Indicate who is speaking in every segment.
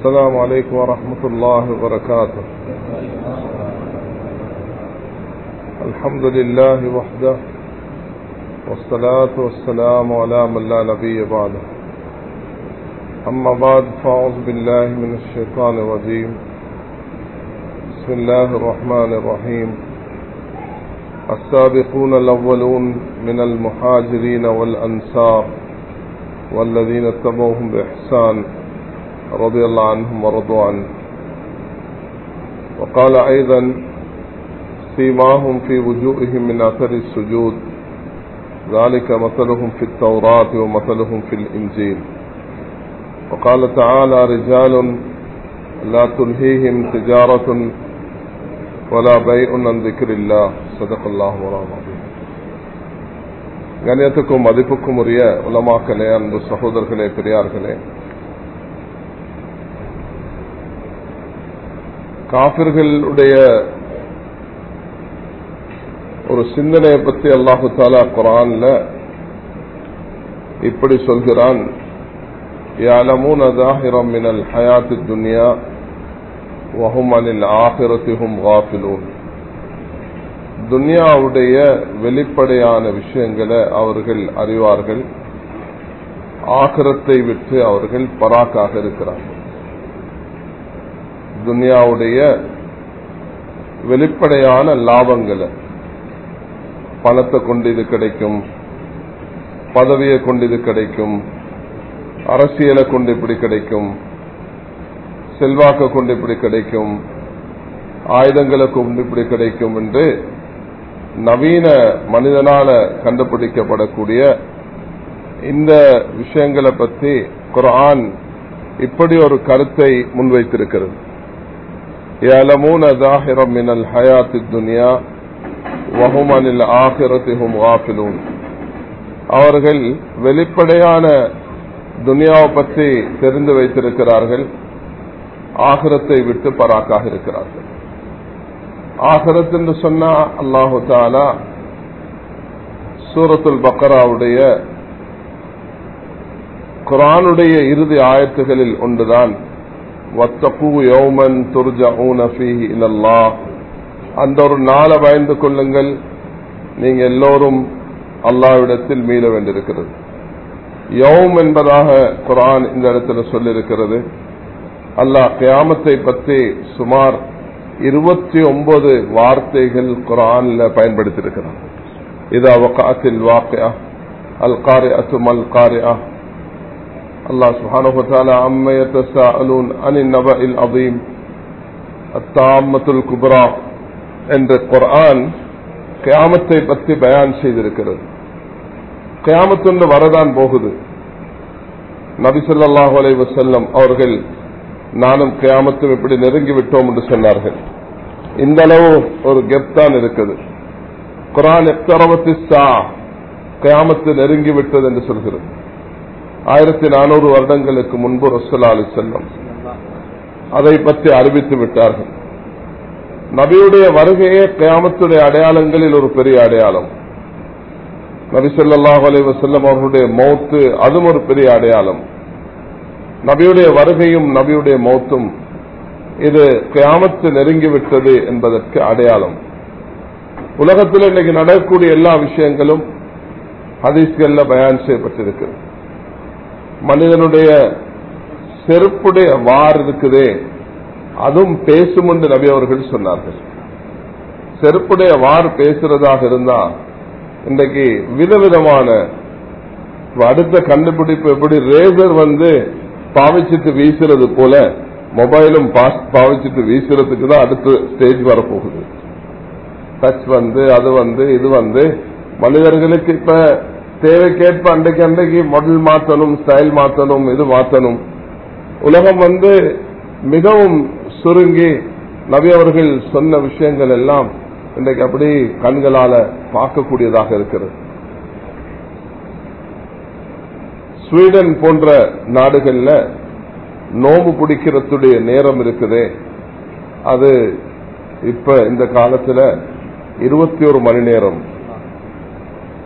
Speaker 1: السلام عليكم ورحمة الله وبركاته الحمد لله وحده والصلاة والسلام على من لا نبي بعده أما بعد فأعوذ بالله من الشيطان الرجيم بسم الله الرحمن الرحيم السابقون الأولون من المهاجرين والأنصار والذين اتبعوهم بإحسان رضي الله عنهم ورضوا عنه وقال أيضا سيماهم في وجوههم من أثر السجود ذلك مثلهم في التوراة ومثلهم في الإنجيل وقال تعالى رجال لا تلهيهم تجارة ولا بيع عن ذكر الله صدق الله مولانا கண்ணியத்துக்கும் மதிப்புக்கும் உரிய உலமாக்களே அன்பு சகோதரர்களே பெரியார்களே காபிர்களுடைய ஒரு சிந்தனையை பற்றி அல்லாஹு தாலா குரான்ல இப்படி சொல்கிறான் يعلمون ظاهرا من الحياة الدنيا وهم عن الآخرة هم غافلون துன்யாவுடைய வெளிப்படையான விஷயங்களை அவர்கள் அறிவார்கள் ஆகிரத்தை விட்டு அவர்கள் பராக்காக இருக்கிறார்கள் துன்யாவுடைய வெளிப்படையான லாபங்களை பணத்தை கொண்டு இது கிடைக்கும் பதவியை கொண்டு இது கிடைக்கும் அரசியலை கொண்டு இப்படி கிடைக்கும் செல்வாக்க கொண்டு இப்படி கிடைக்கும் ஆயுதங்களை கொண்டு இப்படி கிடைக்கும் என்று நவீன மனிதனால கண்டுபிடிக்கப்படக்கூடிய இந்த விஷயங்களை பற்றி குரான் இப்படி ஒரு கருத்தை முன்வைத்திருக்கிறது يعلمون ظاهرا من الحياة الدنيا وهم عن الآخرة هم غافلون அவர்கள் வெளிப்படையான துனியாவை பற்றி தெரிந்து வைத்திருக்கிறார்கள் ஆகிரத்தை விட்டு பராக்காக இருக்கிறார்கள் ஆகிரத் என்று சொன்னா அல்லாஹு தாலா சூரத்துல் பக்கராவுடைய குரானுடைய இறுதி ஆயத்துகளில் ஒன்றுதான் வத்தகு யௌமன் துர்ஜூன ஃபீஹி இலல்லாஹ் அந்த ஒரு நாளை பயந்து கொள்ளுங்கள் நீங்க எல்லோரும் அல்லாவிடத்தில் மீள வேண்டியிருக்கிறது யௌம் என்பதாக குரான் இந்த இடத்துல சொல்லியிருக்கிறது அல்லாஹ் கியாமத்தை பற்றி சுமார் இருபத்தி ஒன்பது வார்த்தைகள் குரான்ல பயன்படுத்தியிருக்கிறார் இது அவகாத்தில் வாக்கியா அல் காரி அத்துமல் காரியா الله سبحانه وتعالى عما يتساءلون عن النبأ العظيم التامة الكبرى என்ற குர்ஆன் கியாமத்தை பற்றி பயான் செய்திருக்கிறது கியாமத்து வரதான் போகுது நபி சொல்லாஹு அலை வசல்லம் அவர்கள் நானும் கியாமத்தும் இப்படி நெருங்கி விட்டோம் என்று சொன்னார்கள் இந்த அளவு ஒரு கெப் தான் இருக்குது குரான் எத்தரவத்தி சா கியாமத்து நெருங்கி விட்டது என்று சொல்கிறது ஆயிரத்தி நானூறு வருடங்களுக்கு முன்பு ரசல்லா அலி செல்லம் அதை பற்றி அறிவித்து விட்டார்கள் நபியுடைய வருகையே கியாமத்துடைய அடையாளங்களில் ஒரு பெரிய அடையாளம் நபி சொல்லாஹு அலி வசல்லம் அவர்களுடைய மௌத்து அதுவும் ஒரு பெரிய அடையாளம் நபியுடைய வருகையும் நபியுடைய மௌத்தும் இது கியாமத்து நெருங்கிவிட்டது என்பதற்கு அடையாளம் உலகத்தில் இன்னைக்கு நடக்கக்கூடிய எல்லா விஷயங்களும் ஹதீஸ்கள்ல பயான் செய்யப்பட்டிருக்கிறது மனிதனுடைய செருப்புடைய வார் இருக்குதே அதுவும் பேசும் என்று நபி அவர்கள் சொன்னார்கள் செருப்புடைய வார் பேசுறதாக இருந்தா இன்றைக்கு விதவிதமான அடுத்த கண்டுபிடிப்பு எப்படி ரேசர் வந்து பாவிச்சிட்டு வீசுறது போல மொபைலும் பாவிச்சிட்டு வீசுறதுக்கு தான் அடுத்த ஸ்டேஜ் வரப்போகுது டச் வந்து அது வந்து இது வந்து மனிதர்களுக்கு இப்ப தேவைக்கேற்ப அன்றைக்கு அன்றைக்கு மாடல் மாற்றணும் ஸ்டைல் மாற்றணும் இது மாற்றணும் உலகம் வந்து மிகவும் சுருங்கி நபி அவர்கள் சொன்ன விஷயங்கள் எல்லாம் இன்றைக்கு அப்படி கண்களால பார்க்கக்கூடியதாக இருக்கிறது ஸ்வீடன் போன்ற நாடுகள்ல நோம்பு பிடிக்கிறதுடைய நேரம் இருக்குதே அது இப்ப இந்த காலத்துல இருபத்தி ஒரு மணி நேரம்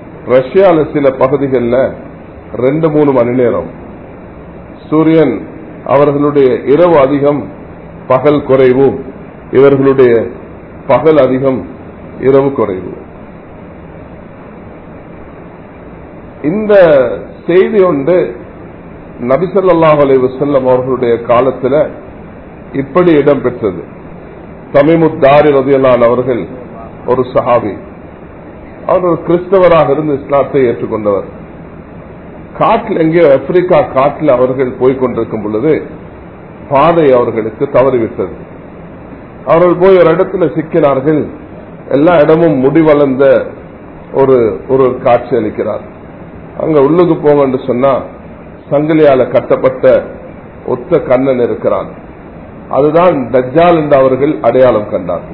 Speaker 1: ரஷ்யால சில பகுதிகளில் ரெண்டு மூணு மணி நேரம் சூரியன் அவர்களுடைய இரவு அதிகம் பகல் குறைவு இவர்களுடைய பகல் அதிகம் இரவு குறைவு இந்த செய்தி ஒன்று நபிசல்லாஹ் அலைவு செல்லம் அவர்களுடைய காலத்தில் இப்படி இடம்பெற்றது தமிமுத்தாரி ரதியலான் அவர்கள் ஒரு சஹாபி அவர் ஒரு கிறிஸ்தவராக இருந்து இஸ்லாத்தை ஏற்றுக்கொண்டவர் காட்டில் எங்கேயோ ஆப்பிரிக்கா காட்டில் அவர்கள் போய்கொண்டிருக்கும் பொழுது பாதை அவர்களுக்கு தவறிவிட்டது அவர்கள் போய் ஒரு இடத்துல சிக்கினார்கள் எல்லா இடமும் முடிவளர்ந்த ஒரு ஒரு காட்சி அளிக்கிறார் அங்க உள்ளுக்கு போங்கன்னு சொன்னா சங்கிலியால கட்டப்பட்ட ஒத்த கண்ணன் இருக்கிறான் அதுதான் தஜ்ஜால் என்று அவர்கள் அடையாளம் கண்டார்கள்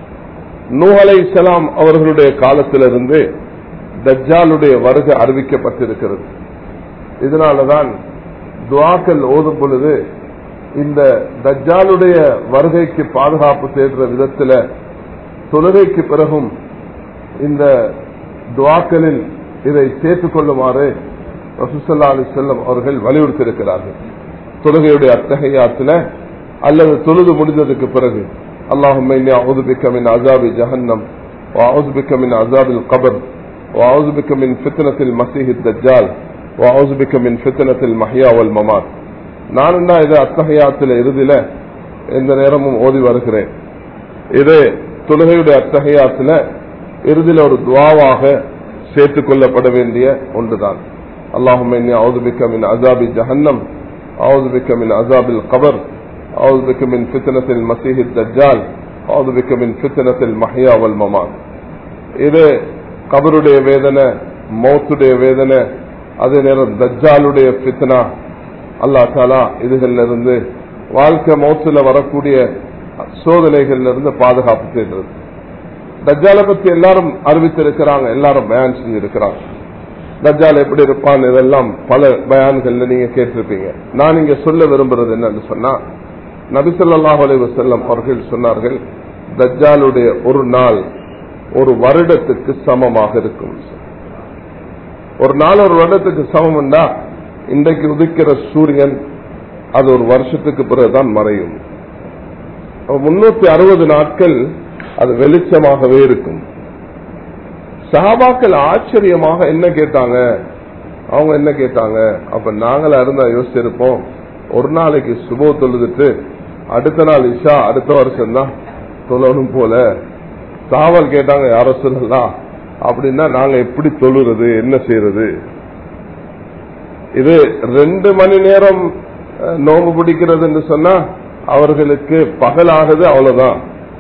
Speaker 1: நூஹலை சலாம் அவர்களுடைய காலத்திலிருந்து தஜ்ஜாலுடைய வருகை அறிவிக்கப்பட்டிருக்கிறது இதனாலதான் துவாக்கள் ஓதும் பொழுது இந்த தஜ்ஜாலுடைய வருகைக்கு பாதுகாப்பு தேடுற விதத்துல தொழுகைக்கு பிறகும் இந்த துவாக்களில் இதை சேர்த்துக் கொள்ளுமாறு ரசூசல்லா அலி செல்லம் அவர்கள் வலியுறுத்தியிருக்கிறார்கள் தொழுகையுடைய அத்தகையாத்துல அல்லது தொழுது முடிந்ததுக்கு பிறகு اللهم إني أعوذ بك من عذاب جهنم وأعوذ بك من عذاب القبر وأعوذ بك من فتنة المسيح الدجال وأعوذ بك من فتنة المحيا والممات நான் என்ன இது அத்தகையாத்துல இறுதியில எந்த நேரமும் ஓதி வருகிறேன் இது தொழுகையுடைய அத்தகையாத்துல இறுதியில் ஒரு துவாவாக சேர்த்துக் கொள்ளப்பட வேண்டிய ஒன்றுதான் اللهم إني أعوذ بك من عذاب جهنم أعوذ بك من عذاب القبر أعوذ بك من فتنة المسيح الدجال أعوذ بك من فتنة المحيا والممات இது கபருடைய வேதனை மௌத்துடைய வேதனை அதே நேரம் தஜ்ஜாலுடைய பித்னா அல்லா தாலா இதுகள்ல இருந்து வாழ்க்கை மௌத்துல வரக்கூடிய சோதனைகள்ல இருந்து பாதுகாப்பு செய்கிறது தஜ்ஜாலை பத்தி எல்லாரும் அறிவித்திருக்கிறாங்க எல்லாரும் பயான் செஞ்சிருக்கிறாங்க தஜ்ஜால் எப்படி இருப்பான் இதெல்லாம் பல பயான்கள்ல நீங்க கேட்டிருப்பீங்க நான் இங்க சொல்ல விரும்புறது என்னன்னு சொன்னா நபிசல்லாஹ் அலைவசல்லம் அவர்கள் சொன்னார்கள் தஜ்ஜாலுடைய ஒரு நாள் ஒரு வருடத்துக்கு சமமாக இருக்கும் ஒரு நாள் ஒரு வருடத்துக்கு சமம்னா இன்றைக்கு உதிக்கிற சூரியன் அது ஒரு வருஷத்துக்கு பிறகுதான் மறையும் முன்னூத்தி அறுபது நாட்கள் அது வெளிச்சமாகவே இருக்கும் சஹாபாக்கள் ஆச்சரியமாக என்ன கேட்டாங்க அவங்க என்ன கேட்டாங்க அப்ப நாங்களா இருந்தா யோசிச்சிருப்போம் ஒரு நாளைக்கு சுபோ தொழுதுட்டு அடுத்த நாள் இஷா அடுத்த வருஷம் தான் தொழணும் போல சாவல் கேட்டாங்க யாரோ சொல்லலாம் அப்படின்னா நாங்க எப்படி தொழுறது என்ன செய்யறது இது ரெண்டு மணி நேரம் நோம்பு பிடிக்கிறதுன்னு சொன்னா அவர்களுக்கு பகலாகுது அவ்வளவுதான்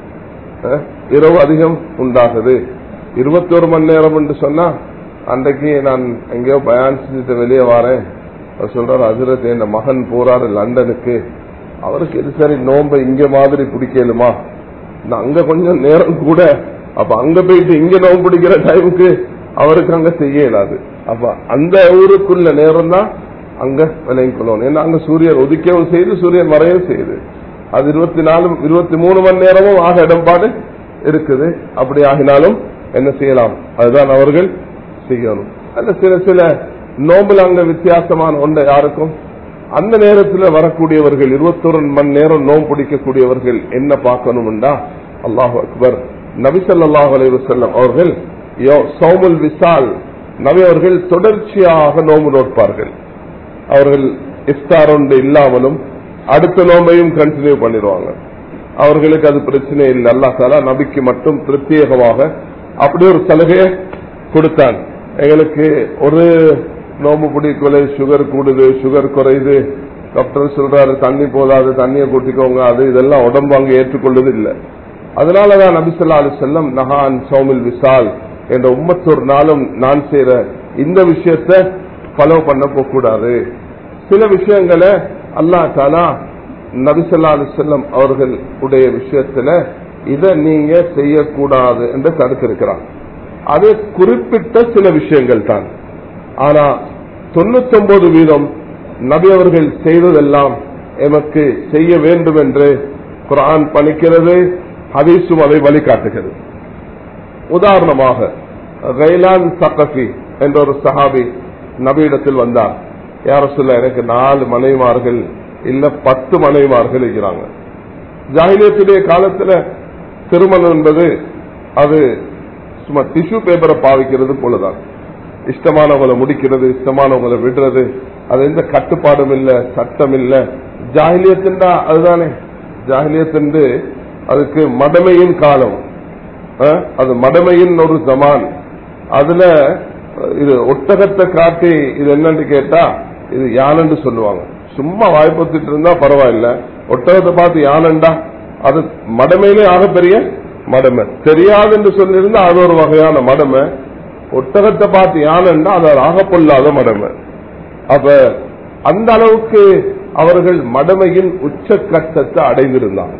Speaker 1: இரவு அதிகம் உண்டாகுது இருபத்தி ஒரு மணி நேரம் என்று சொன்னா அன்றைக்கு நான் எங்கேயோ பயான் செஞ்சுட்டு வெளியே வரேன் அவர் சொல்றாரு அசுரத் என் மகன் போறாரு லண்டனுக்கு அவருக்கு இது சரி நோம்ப இங்க மாதிரி பிடிக்கலுமா அங்க கொஞ்சம் நேரம் கூட அப்ப அங்க போயிட்டு இங்க நோம்பு பிடிக்கிற டைமுக்கு அவருக்கு அங்க செய்ய இயலாது அப்ப அந்த ஊருக்குள்ள நேரம் தான் அங்க விலகி கொள்ளணும் ஏன்னா அங்க சூரியன் ஒதுக்கவும் செய்து சூரியன் மறையவும் செய்யுது அது இருபத்தி நாலு இருபத்தி மூணு மணி நேரமும் ஆக இடம்பாடு இருக்குது அப்படி ஆகினாலும் என்ன செய்யலாம் அதுதான் அவர்கள் செய்யணும் அல்ல சில சில நோம்புல அங்க வித்தியாசமான ஒன்றை யாருக்கும் அந்த நேரத்தில் வரக்கூடியவர்கள் இருபத்தொரு மணி நேரம் நோம்பு பிடிக்கக்கூடியவர்கள் என்ன பார்க்கணும்டா அல்லாஹு அக்பர் நபிசல்லாஹ் அலைவசல்லம் அவர்கள் சௌமுல் விசால் நபி அவர்கள் தொடர்ச்சியாக நோம்பு நோட்பார்கள் அவர்கள் இஃப்தார் ஒன்று இல்லாமலும் அடுத்த நோம்பையும் கண்டினியூ பண்ணிடுவாங்க அவர்களுக்கு அது பிரச்சனை இல்லை அல்லா தாலா நபிக்கு மட்டும் பிரத்யேகமாக அப்படி ஒரு சலுகையை கொடுத்தான் எங்களுக்கு ஒரு நோம்பு பிடிக்கல சுகர் கூடுது சுகர் குறையுது டாக்டர் சொல்றாரு தண்ணி போதாது தண்ணியை கூட்டிக்கோங்க அது இதெல்லாம் உடம்பு அங்க ஏற்றுக்கொள்வது இல்லை அதனாலதான் நபிசல்லா அலி செல்லம் நகான் சௌமில் விசால் என்ற உம்மத்தொரு நாளும் நான் செய்யற இந்த விஷயத்த ஃபாலோ பண்ண போக கூடாது சில விஷயங்களை அல்லா தாலா நபிசல்லா அலி செல்லம் அவர்களுடைய விஷயத்துல இதை நீங்க செய்யக்கூடாது என்று தடுத்திருக்கிறான் அது குறிப்பிட்ட சில விஷயங்கள் தான் ஆனா தொண்ணூத்தி ஒன்பது வீதம் நபி அவர்கள் செய்ததெல்லாம் எமக்கு செய்ய வேண்டும் என்று குரான் பணிக்கிறது ஹதீஸும் அதை வழிகாட்டுகிறது உதாரணமாக கைலான் சக்கஃபி என்ற ஒரு சஹாபி நபியிடத்தில் வந்தார் யார சொல்ல எனக்கு நாலு மனைவிமார்கள் இல்ல பத்து மனைவிமார்கள் இருக்கிறாங்க ஜாகிலியத்துடைய காலத்துல திருமணம் என்பது அது சும்மா டிஷ்யூ பேப்பரை பாவிக்கிறது போலதான் இஷ்டமானவங்களை முடிக்கிறது இஷ்டமானவங்களை விடுறது அது எந்த கட்டுப்பாடும் இல்ல சட்டம் இல்ல ஜாகிலியத்தின்டா அதுதானே ஜாகிலியத்தின் அதுக்கு மடமையின் காலம் அஹ், அது மடமையின் ஒரு ஜமான் அதுல இது ஒட்டகத்தை காட்டி இது என்னன்னு கேட்டா இது யானைன்னு சொல்லுவாங்க சும்மா வாய்ப்பத்துட்டு இருந்தா பரவாயில்ல ஒட்டகத்தை பார்த்து யானண்டா அது மடமையிலே ஆகப்பெரிய மடமை தெரியாது என்று சொல்லியிருந்தா அது ஒரு வகையான மடமை ஒட்டகத்தை பார்த்து யானண்டா அது ஒரு ஆகப்பொல்லாத மடமை அப்ப அந்த அளவுக்கு அவர்கள் மடமையின் உச்சக்கட்டத்தை அடைந்திருந்தாங்க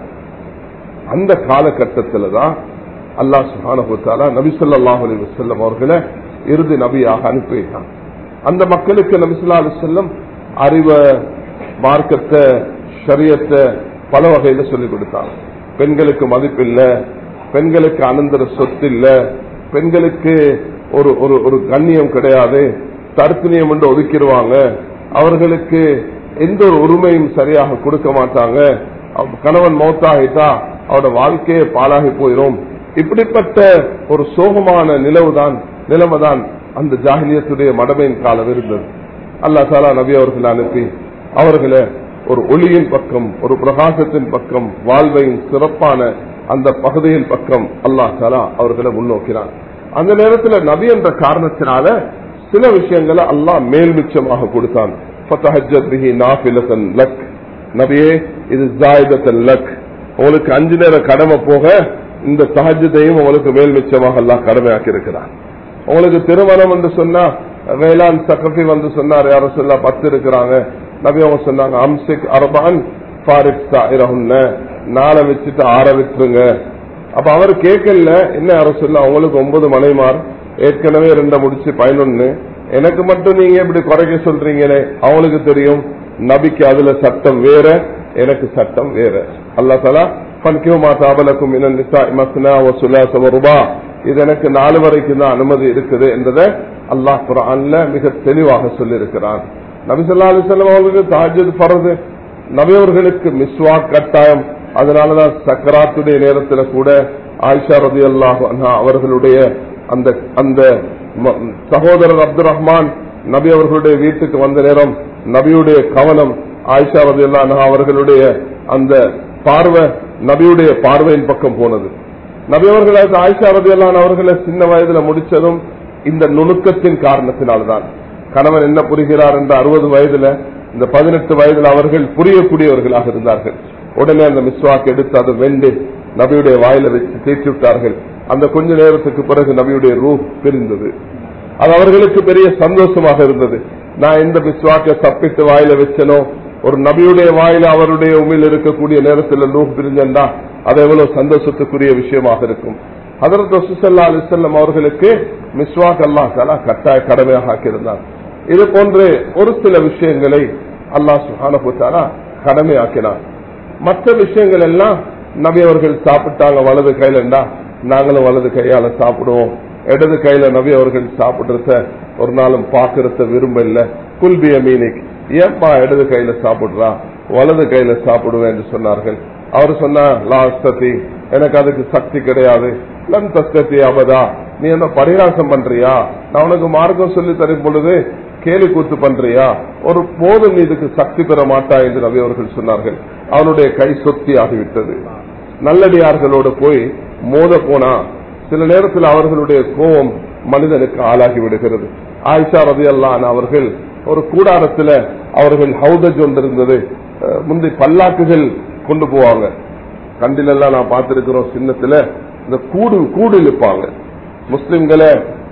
Speaker 1: அந்த காலகட்டத்தில் தான் அல்லாஹ் சுஹானஹுத்தாலா நபி ஸல்லல்லாஹு அலைஹி வஸல்லம் அவர்களை இறுதி நபியாக அனுப்பி வைத்தாங்க அந்த மக்களுக்கு நபி ஸல்லல்லாஹு அலைஹி வஸல்லம் அறிவ மார்க்கத்தை ஷரியத்தை பல வகையில சொல்லிக் கொடுத்தாங்க பெண்களுக்கு மதிப்பில்ல பெண்களுக்கு அனந்தர சொத்து இல்ல பெண்களுக்கு ஒரு ஒரு ஒரு கண்ணியம் கிடையாது தர்த்தனியம் என்று ஒதுக்கிடுவாங்க அவர்களுக்கு எந்த ஒரு உரிமையும் சரியாக கொடுக்க மாட்டாங்க அவ- கணவன் மௌத்தாகிட்டா அவரோட வாழ்க்கையே பாழாகி போயிடும் இப்படிப்பட்ட ஒரு சோகமான நிலவுதான் நிலைமைதான் அந்த ஜாகிலியத்துடைய மடமையின் காலம் இருந்தது அல்லாஹ் தாலா நபி அவர்களை அனுப்பி அவர்களை ஒரு ஒளியின் பக்கம் ஒரு பிரகாசத்தின் பக்கம் வாழ்வையின் சிறப்பான அந்த பகுதியின் பக்கம் அல்லாஹ் தாலா அவர்களை முன்னோக்கினான் அந்த நேரத்தில் நபி என்ற காரணத்தினால சில விஷயங்களை அல்லாஹ் மேல்மிச்சமாக கொடுத்தான் ஃபதஹஜ்ஜத் பிஹி நாஃபிலத்தன் லக் நபியே இது ஜாயிதத்தன் லக் உங்களுக்கு அஞ்சு நேர கடமை போக இந்த தஹஜத்தையும் உங்களுக்கு மேல் மிச்சமாக அல்லாஹ் கடமையாக்கி இருக்கிறான் உங்களுக்கு திருமணம் என்று சொன்னா வேளாண் சக்கஃபி வந்து சொன்னார் யாரும் சொல்ல பத்து இருக்கிறாங்க நபி அவங்க சொன்னாங்க அம்சிக் அரபான் ஃபாரிக் சாயிரஹுன்ன நாளை வச்சுட்டு ஆற விட்டுருங்க அப்ப அவர் கேட்கல என்ன யாரும் சொல்ல அவங்களுக்கு ஒன்பது மனைமார் ஏற்கனவே ரெண்ட முடிச்சு பதினொன்னு எனக்கு மட்டும் நீங்க இப்படி குறைக்க சொல்றீங்களே அவங்களுக்கு தெரியும் நபிக்கு அதுல சட்டம் வேற எனக்கு சட்டம் வேற அல்லா தலா பன்கியமா தாபலக்கும் மஸ்னா சுலாச ரூபா இது எனக்கு நாலு வரைக்கும் தான் அனுமதி இருக்குது என்றதை அல்லாஹ் குரான்ல மிக தெளிவாக சொல்லியிருக்கிறான் நபி சொல்லா அலிசல்லாம் அவர்களுக்கு தாஜத் பரது நபி அவர்களுக்கு மிஸ்வாக் கட்டாயம் அதனாலதான் சக்கராத்துடைய நேரத்தில் கூட ஆயிஷா ரதி அல்லாஹ் அவர்களுடைய அந்த அந்த ம- சகோதரர் அப்துல் ரஹ்மான் நபி அவர்களுடைய வீட்டுக்கு வந்த நேரம் நபியுடைய கவனம் ஆயிஷா ரதி அல்லாஹ் அவர்களுடைய அந்த பார்வை நபியுடைய பார்வையின் பக்கம் போனது நபி அவர்களுக்கு ஆயிஷா ரதி அல்லாஹ் அவர்களை சின்ன வயதுல முடிச்சதும் இந்த நுணுக்கத்தின் காரணத்தினால்தான் கணவன் என்ன புரிகிறார் என்ற அறுபது வயதுல இந்த பதினெட்டு வயதுல அவர்கள் புரியக்கூடியவர்களாக இருந்தார்கள் உடனே அந்த மிஸ்வாக் எடுத்து அதை வெண்டு நபியுடைய வாயில வச்சு தேய்ச்சி விட்டார்கள் அந்த கொஞ்ச நேரத்துக்கு பிறகு நபியுடைய ரூ பிரிந்தது அது அவர்களுக்கு பெரிய சந்தோஷமாக இருந்தது நான் எந்த மிஸ்வாக்கை தப்பிட்டு வாயில வச்சனோ ஒரு நபியுடைய வாயில அவருடைய உமிழ் இருக்கக்கூடிய நேரத்தில் ரூ பிரிஞ்சா அது எவ்வளவு சந்தோஷத்துக்குரிய விஷயமாக இருக்கும் அதற்கு ரசூசல்லா அலிசல்லம் அவர்களுக்கு மிஸ்வாக் அல்லாஹ் தலா கட்டாய கடமையாக ஆக்கியிருந்தார் இது போன்று ஒரு சில விஷயங்களை அல்லாஹ் சுஹானா கடமையாக்கினார் மற்ற விஷயங்கள் எல்லாம் நபி அவர்கள் சாப்பிட்டாங்க வலது கையிலண்டா நாங்களும் வலது கையால சாப்பிடுவோம் இடது கையில நபி அவர்கள் சாப்பிடுறத ஒரு நாளும் பாக்குறத விரும்ப இல்ல குல்பிய மீனிக் ஏன்பா இடது கையில சாப்பிடுறா வலது கையில சாப்பிடுவேன் என்று சொன்னார்கள் அவர் சொன்னா லாஸ்தி எனக்கு அதுக்கு சக்தி கிடையாது லன் தஸ்தி அவதா நீ என்ன பரிகாசம் பண்றியா நான் உனக்கு மார்க்கம் சொல்லி தரும் பொழுது கேலி கூத்து பண்றியா ஒரு போதும் நீ இதுக்கு சக்தி பெற மாட்டா என்று நபி அவர்கள் சொன்னார்கள் அவனுடைய கை சொத்தி ஆகிவிட்டது நல்லடியார்களோடு போய் மோத போனா சில நேரத்தில் அவர்களுடைய கோபம் மனிதனுக்கு ஆளாகி விடுகிறது ஆயிஷா ரதி அல்லான் அவர்கள் ஒரு கூடாரத்துல அவர்கள் ஹவுதஜ் ஒன்று இருந்தது அஹ், முந்தி பல்லாக்குகள் கொண்டு போவாங்க கண்டிலெல்லாம் நான் பார்த்திருக்கிறோம் சின்னத்துல இந்த கூடு கூடு இழுப்பாங்க முஸ்லிம்களை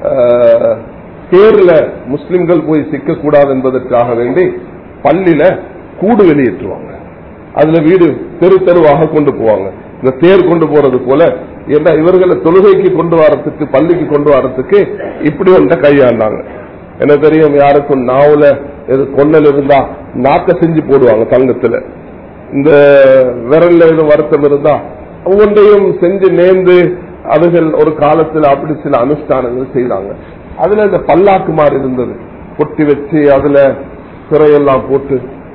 Speaker 1: அஹ், தேர்ல முஸ்லிம்கள் போய் சிக்கக்கூடாது என்பதற்காக வேண்டி பள்ளியில கூடு வெளியேற்றுவாங்க அதுல வீடு தெரு தெருவாக கொண்டு போவாங்க இந்த தேர் கொண்டு போறது போல ஏன்னா இவர்களை தொழுகைக்கு கொண்டு வரத்துக்கு பள்ளிக்கு கொண்டு வரத்துக்கு இப்படி ஒன்றை கையாண்டாங்க என்ன தெரியும் யாருக்கும் நாவல எது கொன்னல் இருந்தா நாக்க செஞ்சு போடுவாங்க தங்கத்துல இந்த விரல்ல எதுவும் வருத்தம் இருந்தா ஒவ்வொன்றையும் செஞ்சு நேர்ந்து அதுகள் ஒரு காலத்துல அப்படி சில அனுஷ்டானங்கள் செய்தாங்க அதுல இந்த பல்லாக்கு மாதிரி இருந்தது பொட்டி வச்சு அதுல சிறையெல்லாம் போட்டு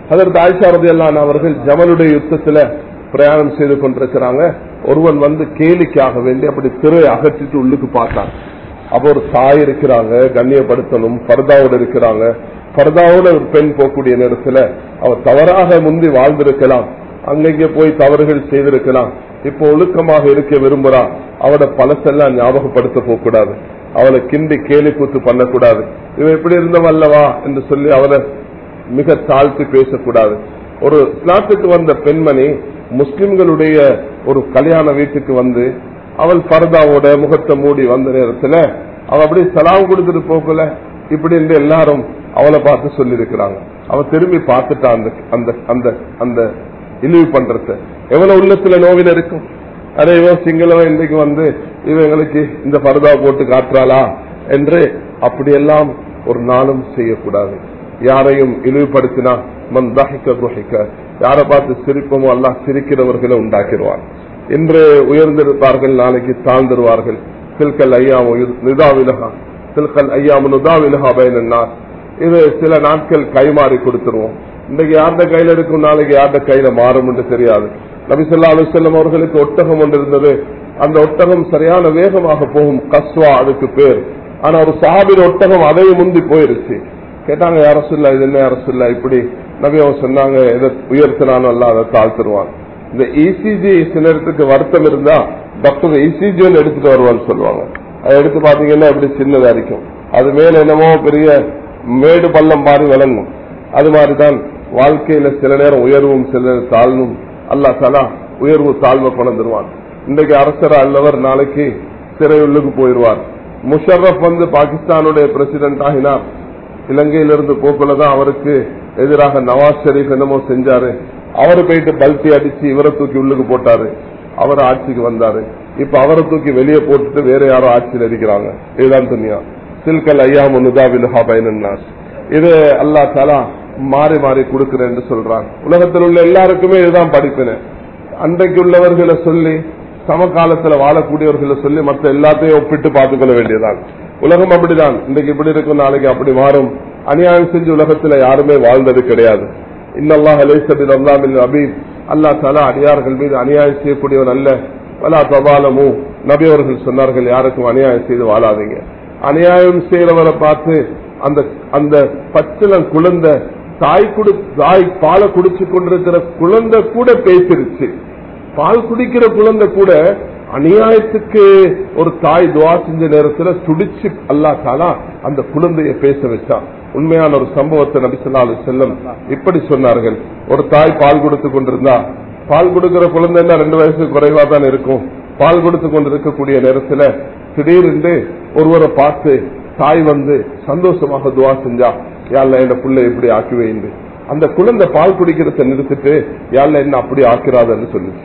Speaker 1: அதற்கு ஆயிஷா ரதியல்லான் அவர்கள் ஜமலுடைய யுத்தத்துல பிரயாணம் செய்து கொண்டிருக்கிறாங்க ஒருவன் வந்து கேலிக்காக வேண்டி அப்படி திரை அகற்றிட்டு உள்ளுக்கு பார்த்தான் அப்ப ஒரு தாய் இருக்கிறாங்க கண்ணியப்படுத்தணும் பர்தாவோட இருக்கிறாங்க பர்தாவோட ஒரு பெண் போகக்கூடிய நேரத்துல அவ தவறாக முந்தி வாழ்ந்திருக்கலாம் அங்கங்கே போய் தவறுகள் செய்திருக்கலாம் இப்போ ஒழுக்கமாக இருக்க விரும்புறா அவட பழசெல்லாம் ஞாபகப்படுத்த போக கூடாது அவளை கிண்டி கேலி கூத்து பண்ணக்கூடாது இவன் எப்படி இருந்தவல்லவா என்று சொல்லி அவளை மிக தாழ்த்தி பேசக்கூடாது ஒரு இஸ்லாத்துக்கு வந்த பெண்மணி முஸ்லிம்களுடைய ஒரு கல்யாண வீட்டுக்கு வந்து அவள் பரதாவோட முகத்தை மூடி வந்த நேரத்துல அவ அப்படி சலாம் கொடுத்துட்டு போகல இப்படி என்று எல்லாரும் அவளை பார்த்து சொல்லி இருக்கிறாங்க அவ திரும்பி பார்த்துட்டா அந்த அந்த அந்த அந்த இழிவு பண்றத எவ்வளவு உள்ளத்துல நோவில் இருக்கும் அதே இவன் சிங்களவன் இன்றைக்கு வந்து இவங்களுக்கு இந்த பரதா போட்டு காட்டுறாளா என்று அப்படியெல்லாம் ஒரு நாளும் செய்யக்கூடாது யாரையும் இழிவுபடுத்தினா மன் தஹிக்க குஹிக்க யாரை பார்த்து சிரிப்போமோ அல்லாஹ் சிரிக்கிறவர்களை உண்டாக்கிடுவார் இன்று உயர்ந்திருப்பார்கள் நாளைக்கு தாழ்ந்துருவார்கள் சில்கல் ஐயாம நிதாவிலகா சில்கல் ஐயாம நிதாவிலகா பயனா இது சில நாட்கள் கைமாறி கொடுத்துருவோம் இன்றைக்கு யார்ட கையில இருக்கும் நாளைக்கு யார்ட கையில மாறும் என்று தெரியாது நபிசல்லா அலுவலம் அவர்களுக்கு ஒட்டகம் ஒன்று இருந்தது அந்த ஒட்டகம் சரியான வேகமாக போகும் கஸ்வா அதுக்கு பேர் ஆனா ஒரு சாபின் ஒட்டகம் அதையும் முந்தி போயிருச்சு கேட்டாங்க யார சொல்ல இது என்ன யார சொல்ல இப்படி நபி அவங்க சொன்னாங்க எதை உயர்த்தினாலும் அல்ல அதை தாழ்த்துருவான் இந்த இசிஜி சிலருக்கு வருத்தம் இருந்தா டாக்டர் இசிஜி எடுத்துட்டு வருவான்னு சொல்லுவாங்க அதை எடுத்து பாத்தீங்கன்னா இப்படி சின்னதா இருக்கும் அது மேல என்னமோ பெரிய மேடு பள்ளம் மாறி விளங்கும் அது மாதிரிதான் வாழ்க்கையில சில நேரம் உயர்வும் சில நேரம் தாழ்வும் அல்லா தலா உயர்வு தாழ்வை கொண்டுருவான் இன்றைக்கு அரசர் அல்லவர் நாளைக்கு சிறையுள்ளுக்கு போயிடுவார் முஷர்ரப் வந்து பாகிஸ்தானுடைய பிரசிடென்ட் ஆகினார் இலங்கையிலிருந்து போக்குலதான் அவருக்கு எதிராக நவாஸ் ஷெரீப் என்னமோ செஞ்சாரு அவரு போயிட்டு பல்ட்டி அடிச்சு இவரை தூக்கி உள்ளுக்கு போட்டாரு அவர் ஆட்சிக்கு வந்தாரு இப்ப அவரை தூக்கி வெளியே போட்டுட்டு வேற யாரோ ஆட்சியில் இருக்கிறாங்க இதுதான் துணியா சில்கல் ஐயா முனுதா விலுஹா பைனன்னாஸ் இது அல்லா தலா மாறி மாறி கொடுக்கிறேன் என்று சொல்றாங்க உலகத்தில் உள்ள எல்லாருக்குமே இதுதான் படிப்பின அன்றைக்கு உள்ளவர்களை சொல்லி சமகாலத்துல வாழக்கூடியவர்களை சொல்லி மற்ற எல்லாத்தையும் ஒப்பிட்டு பார்த்துக்கொள்ள வேண்டியதான் உலகம் அப்படிதான் இன்றைக்கு இப்படி இருக்கும் நாளைக்கு அப்படி மாறும் அநியாயம் செஞ்சு உலகத்துல யாருமே வாழ்ந்தது கிடையாது இன்னல்லாஹ் அலேசபின் அல்லாமின் அபீப் அல்லா தலா அடியார்கள் மீது அநியாயம் செய்யக்கூடியவன் அல்ல வலா தபாலமு நபி அவர்கள் சொன்னார்கள் யாருக்கும் அநியாயம் செய்து வாழாதீங்க அநியாயம் செய்யறவரை பார்த்து அந்த அந்த பச்சிலம் குழந்தை தாய் குடு தாய் பாலை குடிச்சு கொண்டிருக்கிற குழந்தை கூட பேசிருச்சு பால் குடிக்கிற குழந்தை கூட அநியாயத்துக்கு ஒரு தாய் துவா செஞ்ச நேரத்துல துடிச்சு அல்லா தாலா அந்த குழந்தைய பேச வச்சான் உண்மையான ஒரு சம்பவத்தை நபிசல்லாலு செல்லம் இப்படி சொன்னார்கள் ஒரு தாய் பால் கொடுத்து கொண்டிருந்தா பால் கொடுக்கிற குழந்தைன்னா ரெண்டு வயசு குறைவா தான் இருக்கும் பால் கொடுத்து கொண்டு இருக்கக்கூடிய நேரத்துல திடீரென்று ஒருவரை பார்த்து தாய் வந்து சந்தோஷமாக துவா செஞ்சா யாழ்ல என் பிள்ளை எப்படி ஆக்கி வைந்து அந்த குழந்தை பால் குடிக்கிறத நிறுத்திட்டு யாழ்ல என்ன அப்படி ஆக்கிறாதுன்னு சொல்லுச்சு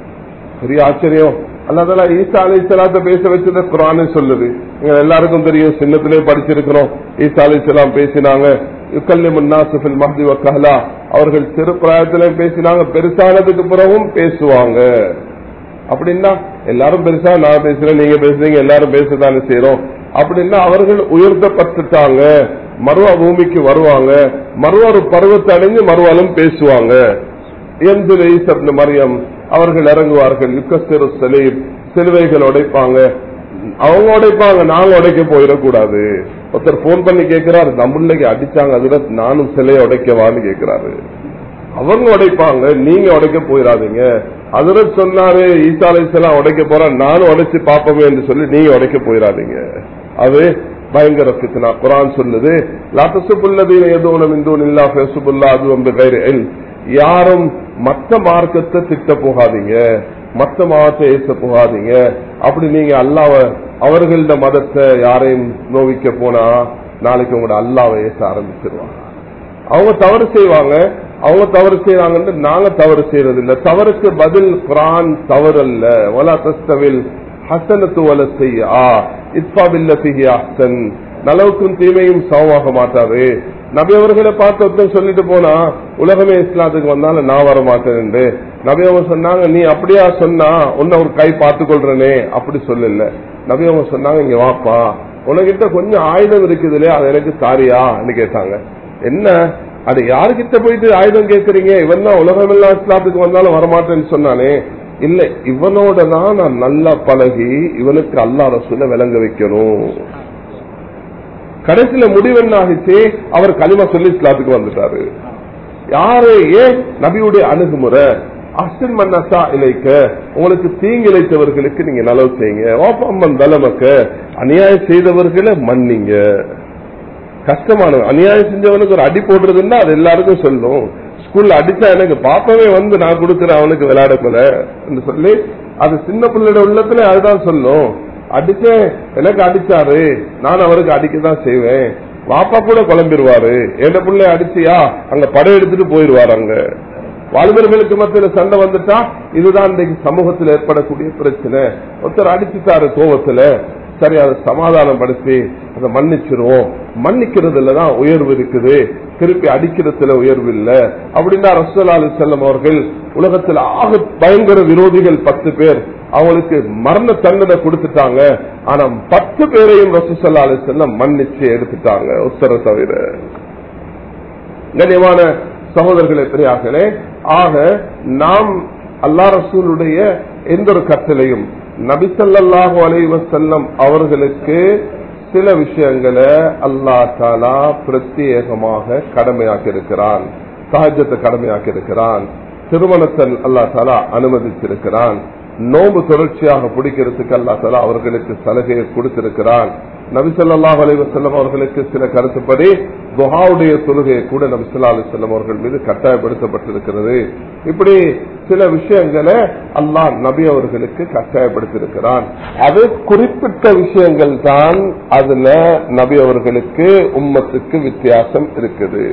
Speaker 1: பெரிய ஆச்சரியம் அல்லதெல்லாம் ஈசா அலி சலாத்த பேச வச்சத குரானே சொல்லுது எங்க எல்லாருக்கும் தெரியும் சின்னத்திலே படிச்சிருக்கிறோம் ஈசா அலி சலாம் பேசினாங்க யுக்கல்லி முன்னாசுபில் மஹதி வக்கஹலா அவர்கள் சிறு பிராயத்திலே பேசினாங்க பெருசானதுக்கு பிறகும் பேசுவாங்க அப்படின்னா எல்லாரும் பெருசா நான் பேசுறேன் நீங்க பேசுறீங்க எல்லாரும் பேசத்தானே செய்யறோம் அப்படின்னா அவர்கள் உயர்த்தப்பட்டுட்டாங்க மருவா பூமிக்கு வருவாங்க மருவா ஒரு பருவத்தை அடைஞ்சு மறுவாலும் பேசுவாங்க எந்த மரியம் அவர்கள் இறங்குவார்கள் யுக்கஸ்திரு சலீப் சிலுவைகள் உடைப்பாங்க அவங்க உடைப்பாங்க நாங்க உடைக்க போயிடக்கூடாது ஒருத்தர் போன் பண்ணி கேட்கிறாரு நம்மளுக்கு அடிச்சாங்க அதுல நானும் சிலையை உடைக்கவான்னு கேட்கிறாரு அவங்க உடைப்பாங்க நீங்க உடைக்க போயிடாதீங்க அதுல சொன்னாரு ஈசாலேசெல்லாம் உடைக்க போறா நானும் உடைச்சு பாப்போமே என்று சொல்லி நீங்க உடைக்க போயிடாதீங்க அது பயங்கர பித்னா குரான் சொல்லுது லாத்தசுபுல்லதீன எதுவும் இந்தூன் இல்லா பேசுபுல்லா அது வந்து வேறு யாரும் மத்த மார்க்கத்தை திட்ட போகாதீங்க மத்த மதத்தை ஏச போகாதீங்க அப்படி நீங்க அல்லாவ அவர்கள மதத்தை யாரையும் நோவிக்க போனா நாளைக்கு உங்களோட அல்லாவை ஏச ஆரம்பிச்சிருவாங்க அவங்க தவறு செய்வாங்க அவங்க தவறு செய்யறாங்கன்னு நாங்க தவறு செய்யறது இல்ல தவறுக்கு பதில் குரான் தவறு அல்ல ஒலா தஸ்தவில் ஹசனத்து வல செய்யா இத்பா பில்லபிஹி அஹ்சன் நலவுக்கும் தீமையும் சமமாக மாட்டாரு நபி அவர்களை பார்த்து ஒருத்தன் சொல்லிட்டு போனா உலகமே இஸ்லாத்துக்கு வந்தாலும் நான் வர மாட்டேன் நபி அவங்க சொன்னாங்க நீ அப்படியா சொன்னா உன்ன ஒரு கை பார்த்து கொள்றனே அப்படி சொல்லல நபி அவங்க சொன்னாங்க இங்க வாப்பா உனகிட்ட கொஞ்சம் ஆயுதம் இருக்குது இல்லையா அது எனக்கு தாரியான்னு கேட்டாங்க என்ன அது யாருக்கிட்ட போயிட்டு ஆயுதம் கேட்கறீங்க இவன் தான் உலகமெல்லாம் இஸ்லாத்துக்கு வந்தாலும் வரமாட்டேன்னு சொன்னானே இல்ல இவனோட தான் நான் நல்லா பழகி இவனுக்கு அல்லா ரசூல விளங்க வைக்கணும் கடைசியில முடிவென்னாகிச்சு அவர் களிமா சொல்லி இஸ்லாத்துக்கு வந்துட்டாரு யாரு ஏன் நபியுடைய அணுகுமுறை அசன் மன்னசா இலைக்க உங்களுக்கு தீங்கு இழைத்தவர்களுக்கு நீங்க நலவு செய்யுங்க ஓப்பம்மன் தலமக்க அநியாயம் செய்தவர்களை மன்னிங்க கஷ்டமான அநியாயம் செஞ்சவனுக்கு ஒரு அடி போடுறதுன்னா அது எல்லாருக்கும் சொல்லும் ஸ்கூல்ல அடிச்சா எனக்கு பாப்பவே வந்து நான் கொடுக்கிறேன் அவனுக்கு விளையாட போல என்று சொல்லி அது சின்ன பிள்ளையோட உள்ளத்துல அதுதான் சொல்லும் அடிச்சேன் எனக்கு அடிச்சாரு நான் அவருக்கு அடிக்கதான் செய்வேன் பாப்பா கூட குழம்பிடுவாரு என்ன பிள்ளை அடிச்சியா அங்க படம் எடுத்துட்டு போயிருவாரு அங்க வாலிபர்களுக்கு மத்தியில சண்டை வந்துட்டா இதுதான் இன்றைக்கு சமூகத்தில் ஏற்படக்கூடிய பிரச்சனை ஒருத்தர் அடிச்சுட்டாரு கோவத்துல சரி அதை சமாதானம் படுத்தி அதை மன்னிச்சிருவோம் மன்னிக்கிறதுல தான் உயர்வு இருக்குது திருப்பி அடிக்கிறதுல உயர்வு இல்ல அப்படின்னா ரசோல்லா அலி செல்லம் அவர்கள் உலகத்தில் ஆக பயங்கர விரோதிகள் பத்து பேர் அவங்களுக்கு மரண தண்டனை கொடுத்துட்டாங்க ஆனா பத்து பேரையும் ரசூசல்லா அலி செல்லம் மன்னிச்சு எடுத்துட்டாங்க உத்தர தவிர கண்ணியமான சகோதரர்களே பெரியார்களே ஆக நாம் அல்லா ரசூலுடைய எந்த ஒரு கட்டளையும் நபிசல்லாஹு அலைவசல்லம் அவர்களுக்கு சில விஷயங்களை அல்லா தாலா பிரத்யேகமாக கடமையாக்கி இருக்கிறான் சஹஜத்தை கடமையாக்கி இருக்கிறான் திருமணத்தை அல்லா தாலா அனுமதித்திருக்கிறான் நோம்பு தொடர்ச்சியாக பிடிக்கிறதுக்கு அல்லா தாலா அவர்களுக்கு சலுகையை கொடுத்திருக்கிறான் நபிசல்லாஹ் அலைவசல்லம் அவர்களுக்கு சில கருத்துப்படி துஹாவுடைய தொழுகையை கூட நபிசல்லா அலிசல்லம் அவர்கள் மீது கட்டாயப்படுத்தப்பட்டிருக்கிறது இப்படி சில விஷயங்களை அல்லாஹ் நபி அவர்களுக்கு கட்டாயப்படுத்தியிருக்கிறான் அது குறிப்பிட்ட விஷயங்கள் தான் அதுல நபி அவர்களுக்கு உம்மத்துக்கு வித்தியாசம் இருக்குது